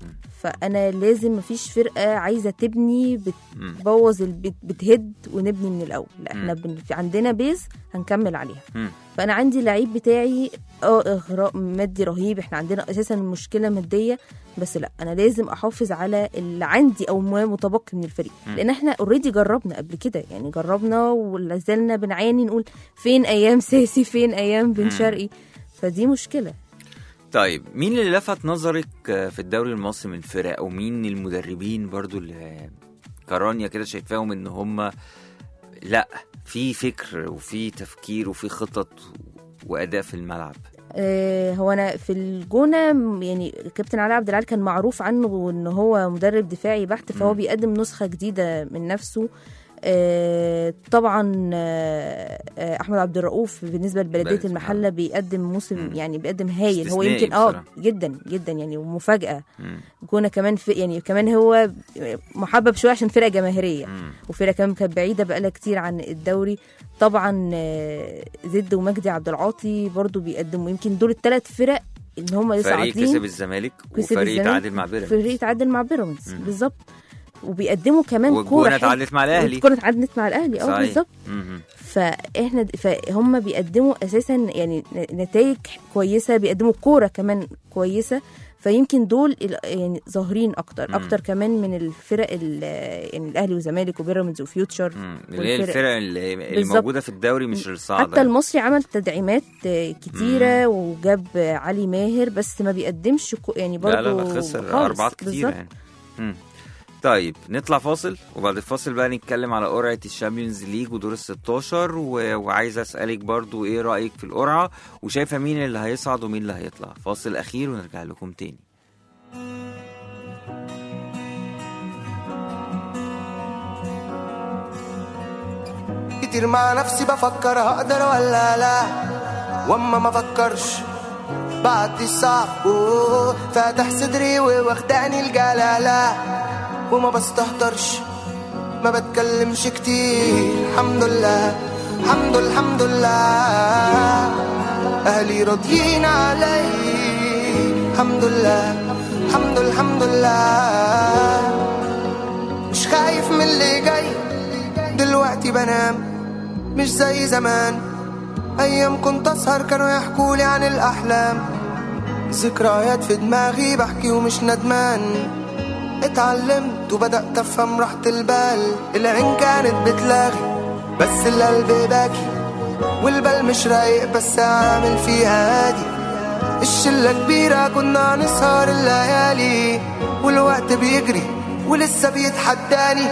S3: فانا لازم مفيش فرقه عايزه تبني
S2: مم.
S3: بتبوظ البيت بتهد ونبني من الاول لا احنا
S2: مم.
S3: بن... في عندنا بيز هنكمل عليها
S2: مم.
S3: فانا عندي لعيب بتاعي اه اغراء مادي رهيب احنا عندنا اساسا المشكله ماديه بس لا انا لازم احافظ على اللي عندي او ما متبقي من الفريق
S2: مم.
S3: لان احنا اوريدي جربنا قبل كده يعني جربنا ولا زلنا بنعاني نقول فين ايام ساسي فين ايام بن
S2: مم.
S3: شرقي فدي مشكله
S2: طيب مين اللي لفت نظرك في الدوري المصري من الفرق او مين المدربين برضو اللي كرانيا كده شايفاهم ان هم لا في فكر وفي تفكير وفي خطط واداء في الملعب
S3: آه، هو انا في الجونه م- يعني كابتن علي عبد العال كان معروف عنه ان هو مدرب دفاعي بحت فهو
S2: مم.
S3: بيقدم نسخه جديده من نفسه آه، طبعا آه، آه، احمد عبد الرؤوف بالنسبه لبلديه
S2: بلدية
S3: المحله بيقدم موسم
S2: مم.
S3: يعني بيقدم هايل هو
S2: استثنائي
S3: يمكن اه
S2: بصراحة.
S3: جدا جدا يعني ومفاجاه
S2: مم.
S3: جونه كمان في يعني كمان هو محبب شويه عشان فرقه جماهيريه
S2: مم.
S3: وفرقه كمان كانت بعيده بقالها كتير عن الدوري طبعا آه، زد ومجدي عبد العاطي برضو بيقدموا يمكن دول الثلاث فرق ان هم لسه
S2: فريق كسب
S3: عاطلين
S2: الزمالك
S3: كسب
S2: وفريق
S3: الزمالك،
S2: تعادل مع بيراميدز
S3: فريق تعادل مع بيراميدز
S2: مم.
S3: بالظبط وبيقدموا كمان كوره
S2: والجونه
S3: حلوة.
S2: اتعادلت مع الاهلي
S3: والكوره اتعادلت مع الاهلي اه
S2: صحيح.
S3: بالظبط
S2: مم.
S3: فاحنا فهم بيقدموا اساسا يعني نتائج كويسه بيقدموا كوره كمان كويسه فيمكن دول ال- يعني ظاهرين اكتر
S2: مم.
S3: اكتر كمان من الفرق ال- يعني الاهلي والزمالك وبيراميدز وفيوتشر
S2: مم. اللي هي
S3: والفرق-
S2: الفرق اللي, اللي
S3: بالظبط.
S2: موجوده في الدوري مش الصاعده
S3: حتى المصري عمل تدعيمات آه، كتيره وجاب آه، علي ماهر بس ما بيقدمش كو- يعني برضه
S2: لا لا لا خسر
S3: خالص.
S2: اربعات كتير
S3: بالظبط.
S2: يعني مم. طيب نطلع فاصل وبعد الفاصل بقى نتكلم على قرعه الشامبيونز ليج ودور ال 16 و... وعايز اسالك برضو ايه رايك في القرعه وشايفه مين اللي هيصعد ومين اللي هيطلع فاصل اخير ونرجع لكم تاني
S6: كتير مع نفسي بفكر هقدر ولا لا واما ما فكرش بعد الصعب أوه، فاتح صدري وواخداني الجلالة وما بستهترش ما بتكلمش كتير الحمد لله الحمد الحمد لله اهلي راضيين علي الحمد لله الحمد الحمد لله مش خايف من اللي جاي دلوقتي بنام مش زي زمان ايام كنت اسهر كانوا يحكولي عن الاحلام ذكريات في دماغي بحكي ومش ندمان اتعلمت وبدأت افهم راحة البال العين كانت بتلاغي بس القلب باكي والبال مش رايق بس عامل فيها هادي الشلة كبيرة كنا نسهر الليالي والوقت بيجري ولسه بيتحداني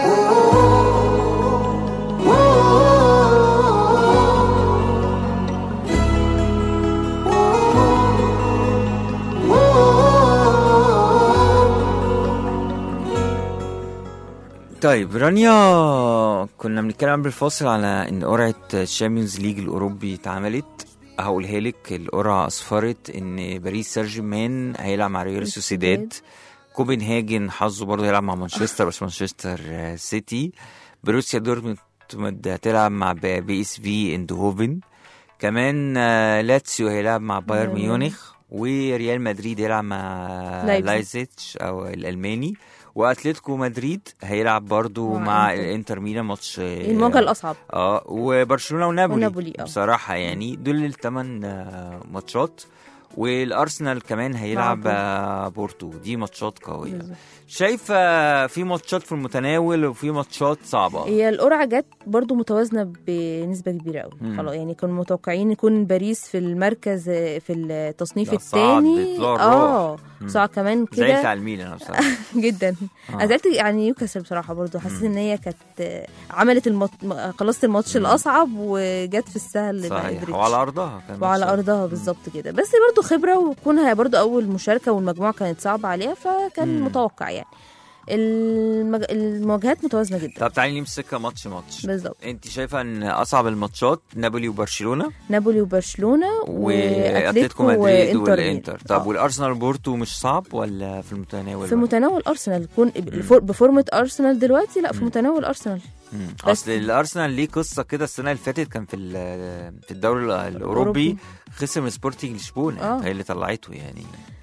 S2: طيب رانيا كنا بنتكلم قبل الفاصل على ان قرعه الشامبيونز ليج الاوروبي اتعملت هقولها لك القرعه اسفرت ان باريس سان جيرمان هيلعب مع ريال سوسيداد كوبنهاجن حظه برضه هيلعب مع مانشستر بس مانشستر آه، سيتي بروسيا دورتموند هتلعب مع ب- بي اس في اندهوفن كمان آه، لاتسيو هيلعب مع بايرن
S3: بايرن
S2: ميونخ وريال مدريد هيلعب مع
S3: لايبزيج.
S2: لايزيتش او الالماني واتلتيكو مدريد هيلعب برضو
S3: مع
S2: مع
S3: إنتر.
S2: الانتر ميلان ماتش آه،
S3: المواجهه الاصعب
S2: اه وبرشلونه ونابولي,
S3: ونابولي، آه.
S2: بصراحه يعني دول الثمان ماتشات والارسنال كمان هيلعب
S3: بورتو.
S2: آه، بورتو دي ماتشات قويه
S3: بالظبط.
S2: شايفه في ماتشات في المتناول وفي ماتشات صعبه
S3: هي القرعه جت برضو متوازنه بنسبه كبيره قوي
S2: مم.
S3: خلاص يعني كانوا متوقعين يكون باريس في المركز في التصنيف
S2: ده صعد
S3: الثاني
S2: بطلوع
S3: اه
S2: مم.
S3: صعد كمان
S2: زعلت
S3: كده
S2: على الميلان انا بصراحه
S3: جدا
S2: آه.
S3: انا زعلت يعني نيوكاسل بصراحه برضو حسيت ان هي كانت عملت المط... خلصت الماتش
S2: مم.
S3: الاصعب وجت في السهل اللي ما
S2: صحيح
S3: قدرتش
S2: وعلى ارضها كان
S3: وعلى
S2: ماتش-
S3: ارضها بالظبط كده بس برضو خبره وكونها برضو اول مشاركه والمجموعه كانت صعبه عليها فكان
S2: مم.
S3: متوقع يعني المج... المواجهات متوازنه جدا
S2: طب تعالي نمسكها ماتش ماتش
S3: بالظبط
S2: انت شايفه ان اصعب الماتشات نابولي وبرشلونه
S3: نابولي وبرشلونه
S2: واتلتيكو مدريد
S3: وإنتر
S2: والانتر طب
S3: آه.
S2: والارسنال بورتو مش صعب ولا في المتناول
S3: في
S2: بقى؟
S3: متناول ارسنال يكون بفور- بفورمه ارسنال دلوقتي لا في
S2: مم.
S3: متناول ارسنال
S2: مم.
S3: بس-
S2: اصل الارسنال ليه قصه كده السنه اللي فاتت كان في ال- في الدوري ال- الاوروبي
S3: أوروبي.
S2: خسر من سبورتنج لشبونه
S3: آه.
S2: هي اللي طلعته يعني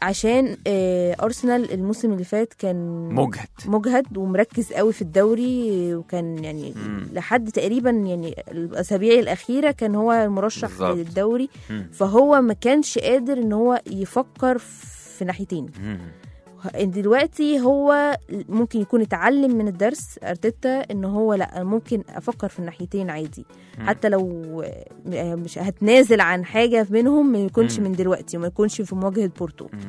S3: عشان آه، ارسنال الموسم اللي فات كان
S2: مجهد
S3: مجهد ومركز قوي في الدوري وكان يعني
S2: مم.
S3: لحد تقريبا يعني الاسابيع الاخيره كان هو المرشح
S2: بالظبط.
S3: للدوري
S2: مم.
S3: فهو ما كانش قادر ان هو يفكر في ناحيتين
S2: مم.
S3: دلوقتي هو ممكن يكون اتعلم من الدرس ارتيتا ان هو لا ممكن افكر في الناحيتين عادي
S2: مم.
S3: حتى لو مش هتنازل عن حاجه منهم ما يكونش
S2: مم.
S3: من دلوقتي وما يكونش في مواجهه بورتو
S2: مم.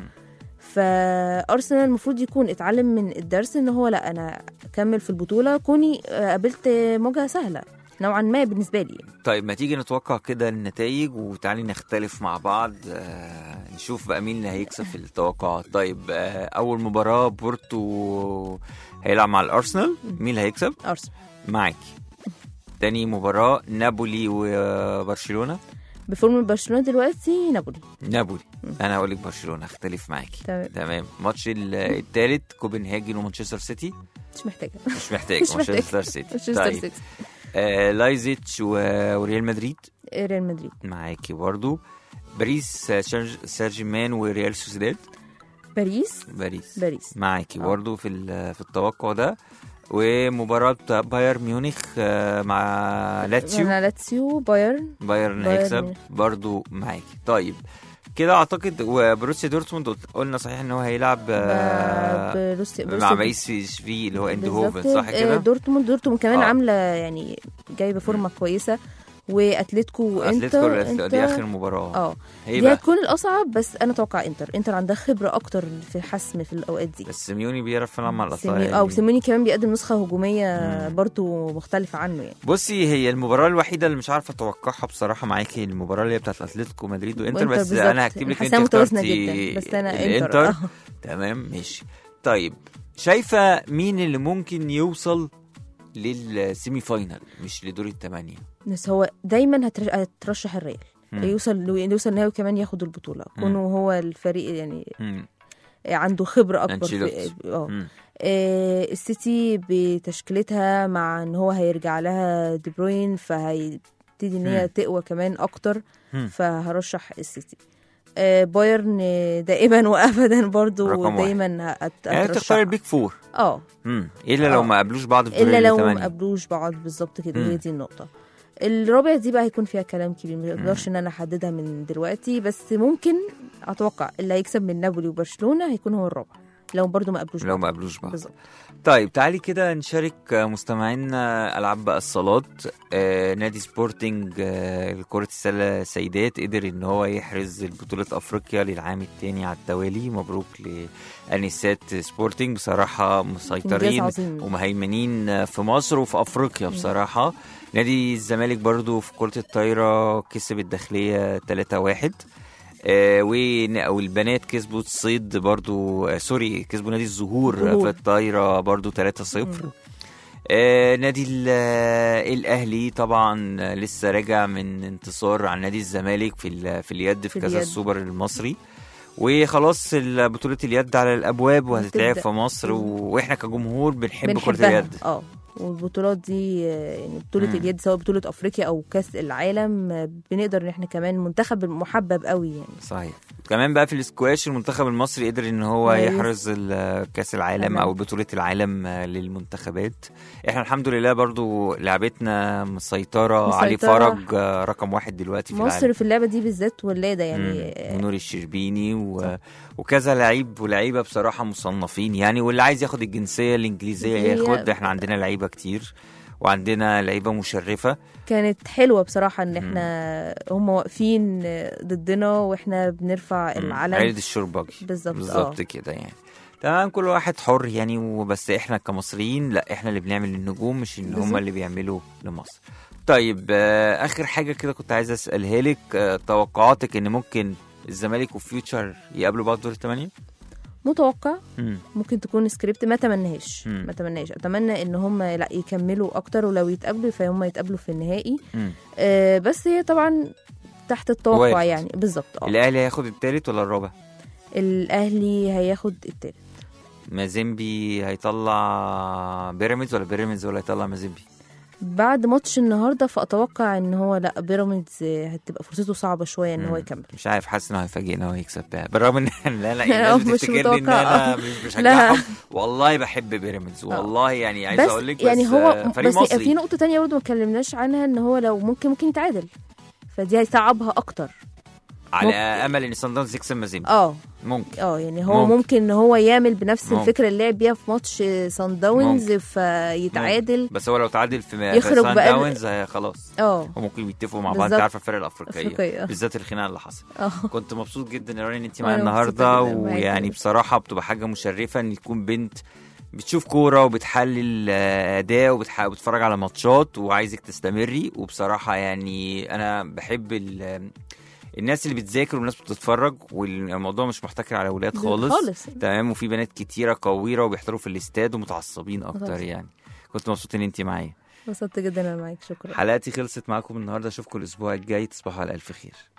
S3: فارسنال المفروض يكون اتعلم من الدرس ان هو لا انا اكمل في البطوله كوني آه، قابلت مواجهه سهله نوعا ما بالنسبه لي
S2: طيب ما تيجي نتوقع كده النتائج وتعالي نختلف مع بعض آه نشوف بقى مين اللي هيكسب في التوقعات طيب آه اول مباراة بورتو هيلعب مع الارسنال مين اللي هيكسب
S3: ارسنال
S2: معاكي تاني مباراة نابولي وبرشلونة
S3: بفورم برشلونه دلوقتي نابولي
S2: نابولي انا هقول لك برشلونة اختلف معاكي
S3: تمام
S2: تمام الماتش ال- التالت كوبنهاجن ومانشستر سيتي
S3: مش محتاجه
S2: مش محتاج
S3: مش محتاج.
S2: مانشستر سيتي
S3: مانشستر
S2: طيب
S3: سيتي
S2: آه لايزيتش و- وريال مدريد
S3: ريال مدريد
S2: معاكي برضو باريس آه، سان- سان جيرمان وريال سوسيداد
S3: باريس
S2: باريس
S3: باريس
S2: معاكي
S3: آه.
S2: برضو في ال- في التوقع ده ومباراة باير ميونخ آه، مع لاتسيو
S3: انا لاتسيو بايرن
S2: بايرن
S3: بايرن
S2: هيكسب
S3: ميونخ.
S2: برضو معاكي طيب كده اعتقد وبروسيا دورتموند قلت- قلنا صحيح ان هو هيلعب آه،
S3: بروسيا
S2: مع بايس في اللي هو اندهوفن صح
S3: بالظبط. آه،
S2: كده؟
S3: دورتموند دورتموند كمان
S2: آه.
S3: عامله يعني جايبه فورمه كويسه واتلتيكو وانتر
S2: اتلتيكو دي اخر مباراة
S3: اه
S2: هي
S3: دي
S2: بقى
S3: هتكون الاصعب بس انا اتوقع انتر انتر عندها خبره اكتر في حسم في الاوقات دي
S2: بس سيميوني بيعرف يلعب مع
S3: سيمي...
S2: الاطفال
S3: اه وسيموني كمان بيقدم نسخه هجوميه
S2: مم.
S3: برضو مختلفه عنه يعني
S2: بصي هي المباراة الوحيدة اللي مش عارفة اتوقعها بصراحة معاكي المباراة اللي هي بتاعت اتلتيكو مدريد وانتر
S3: وإنتر
S2: بس
S3: بالظبط.
S2: انا هكتب لك انت
S3: حاساها متوازنة
S2: اخترتي
S3: جدا، بس أنا إنتر.
S2: الانتر
S3: آه.
S2: تمام ماشي طيب شايفة مين اللي ممكن يوصل للسيمي فاينل مش لدور الثمانية
S3: بس هو دايما هترش... هترشح الريال
S2: مم.
S3: يوصل يوصل نهائي كمان ياخد البطوله كونه هو الفريق يعني
S2: مم.
S3: عنده خبره اكبر في
S2: أنشيلوتي.
S3: اه
S2: مم.
S3: آه، السيتي بتشكيلتها مع ان هو هيرجع لها دي بروين فهيبتدي ان هي
S2: مم.
S3: تقوى كمان اكتر
S2: مم.
S3: فهرشح السيتي آه، بايرن دائما وابدا برضو
S2: رقم واحد.
S3: دايما هت-
S2: يعني
S3: هترشحها.
S2: تختار البيك فور
S3: اه
S2: مم. الا لو
S3: آه.
S2: ما قابلوش بعض في دور
S3: الا لو ما
S2: الثمانية
S3: قابلوش بعض بالظبط كده
S2: مم.
S3: هي دي النقطه الرابع دي بقى هيكون فيها كلام كبير ما اقدرش ان انا احددها من دلوقتي بس ممكن اتوقع اللي هيكسب من نابولي وبرشلونه هيكون هو الرابع لو برضو ما قابلوش
S2: لو
S3: بعض.
S2: ما قابلوش بعض
S3: بالظبط
S2: طيب تعالي كده نشارك مستمعينا العاب بقى الصالات آه نادي سبورتنج آه لكرة السلة سيدات قدر ان هو يحرز بطولة افريقيا للعام الثاني على التوالي مبروك لانسات سبورتنج بصراحة
S3: انجاز
S2: مسيطرين
S3: عظيم
S2: ومهيمنين في مصر وفي افريقيا بصراحة نادي الزمالك برضو في كرة الطايرة كسب الداخلية 3-1 آه ون- والبنات كسبوا الصيد برضو آه سوري كسبوا نادي الزهور
S3: الزهور.
S2: في الطايرة برضو 3-0 آه نادي ال- آه، الاهلي طبعا آه، لسه راجع من انتصار على نادي الزمالك في ال- في اليد في
S3: في
S2: كاس
S3: اليد.
S2: السوبر المصري وخلاص ال- بطولة اليد على الابواب وهتتلعب
S3: هتبدأ.
S2: في مصر و... واحنا كجمهور بنحب كرة
S3: بنحبها
S2: اليد
S3: اه والبطولات دي آه، يعني بطولة
S2: مم.
S3: اليد سواء بطولة افريقيا او كاس العالم آه، بنقدر ان احنا كمان منتخب محبب قوي يعني
S2: صحيح كمان بقى في الاسكواش المنتخب المصري قدر ان هو
S3: كويس.
S2: يحرز ال- كاس العالم
S3: تمام.
S2: او بطوله العالم آه، للمنتخبات احنا الحمد لله برضو لعبتنا مسيطره علي
S3: مسيطرة.
S2: فرج آه، رقم واحد دلوقتي في
S3: مصر
S2: العالم
S3: في اللعبة دي بالذات ولادة يعني
S2: مم.
S3: آه،
S2: ونور الشربيني و... وكذا لعيب ولاعيبه بصراحه مصنفين يعني واللي عايز ياخد الجنسيه الانجليزيه
S3: هي-
S2: ياخد احنا عندنا لعيبه كتير وعندنا لعيبه مشرفه
S3: كانت حلوة بصراحة ان احنا هم واقفين آه، ضدنا واحنا بنرفع العلم
S2: عيد الشرباجي
S3: بالظبط
S2: بالظبط
S3: اه
S2: كده يعني تمام كل واحد حر يعني وبس احنا كمصريين لا احنا اللي بنعمل النجوم مش ان هم
S3: بالظبط.
S2: اللي بيعملوا لمصر طيب آه اخر حاجه كده كنت عايز اسالها لك آه توقعاتك ان ممكن الزمالك وفيوتشر يقابلوا بعض دور الثمانيه
S3: متوقع
S2: مم.
S3: ممكن تكون سكريبت ما تمناش
S2: مم.
S3: ما تمناش اتمنى ان هم لا يكملوا اكتر ولو يتقابلوا فهم يتقابلوا في النهائي
S2: مم.
S3: آه بس هي طبعا تحت التوقع
S2: وارد.
S3: يعني بالظبط اه
S2: الاهلي هياخد الثالث ولا الرابع
S3: الاهلي هياخد التالت
S2: مازيمبي هيطلع بيراميدز ولا بيراميدز ولا هيطلع مازيمبي
S3: بعد ماتش النهارده فاتوقع ان هو لا بيراميدز هتبقى فرصته صعبه شويه ان هو
S2: مم.
S3: يكمل
S2: مش عارف حاسس انه هيفاجئنا وهيكسب بقى بالرغم ان لا لا
S3: لا،
S2: الناس
S3: مش
S2: بتفتكرني ان
S3: متوقعة.
S2: انا مش بشجعهم والله بحب بيراميدز والله يعني عايز
S3: بس
S2: اقول لك
S3: يعني
S2: بس
S3: هو
S2: آه، فريق
S3: بس
S2: مصري
S3: في نقطه تانية برضه ما اتكلمناش عنها ان هو لو ممكن ممكن يتعادل فدي هيصعبها اكتر
S2: على
S3: ممكن-
S2: امل ان صن داونز يكسب مازيمبي
S3: اه
S2: ممكن
S3: اه يعني هو
S2: ممكن.
S3: ممكن, ان هو يعمل بنفس
S2: ممكن.
S3: الفكره اللي لعب بيها في ماتش سان داونز
S2: ممكن.
S3: فيتعادل
S2: بس هو لو تعادل في
S3: يخرج
S2: في سان
S3: بقى ال-
S2: داونز هي خلاص
S3: اه
S2: وممكن يتفقوا مع بعض
S3: بالظبط.
S2: انت عارفه الفرق الافريقيه
S3: أفريقية.
S2: بالذات الخناقه اللي حصلت
S3: اه
S2: كنت مبسوط جدا يا راني ان انت
S3: وأنا
S2: معايا
S3: مبسوطة
S2: النهارده
S3: جداً معاكي.
S2: ويعني بصراحه بتبقى حاجه مشرفه ان تكون بنت بتشوف كوره وبتحلل آه، اداء وبتح- وبتتفرج على ماتشات وعايزك تستمري وبصراحه يعني انا بحب ال- الناس اللي بتذاكر والناس بتتفرج والموضوع مش محتكر على اولاد خالص
S3: خالص
S2: تمام وفي بنات كتيره قويره وبيحضروا في الاستاد ومتعصبين اكتر
S3: خلاص.
S2: يعني كنت مبسوط ان انت معايا
S3: انبسطت جدا انا معاك شكرا
S2: حلقتي خلصت معاكم النهارده اشوفكم الاسبوع الجاي تصبحوا على الف خير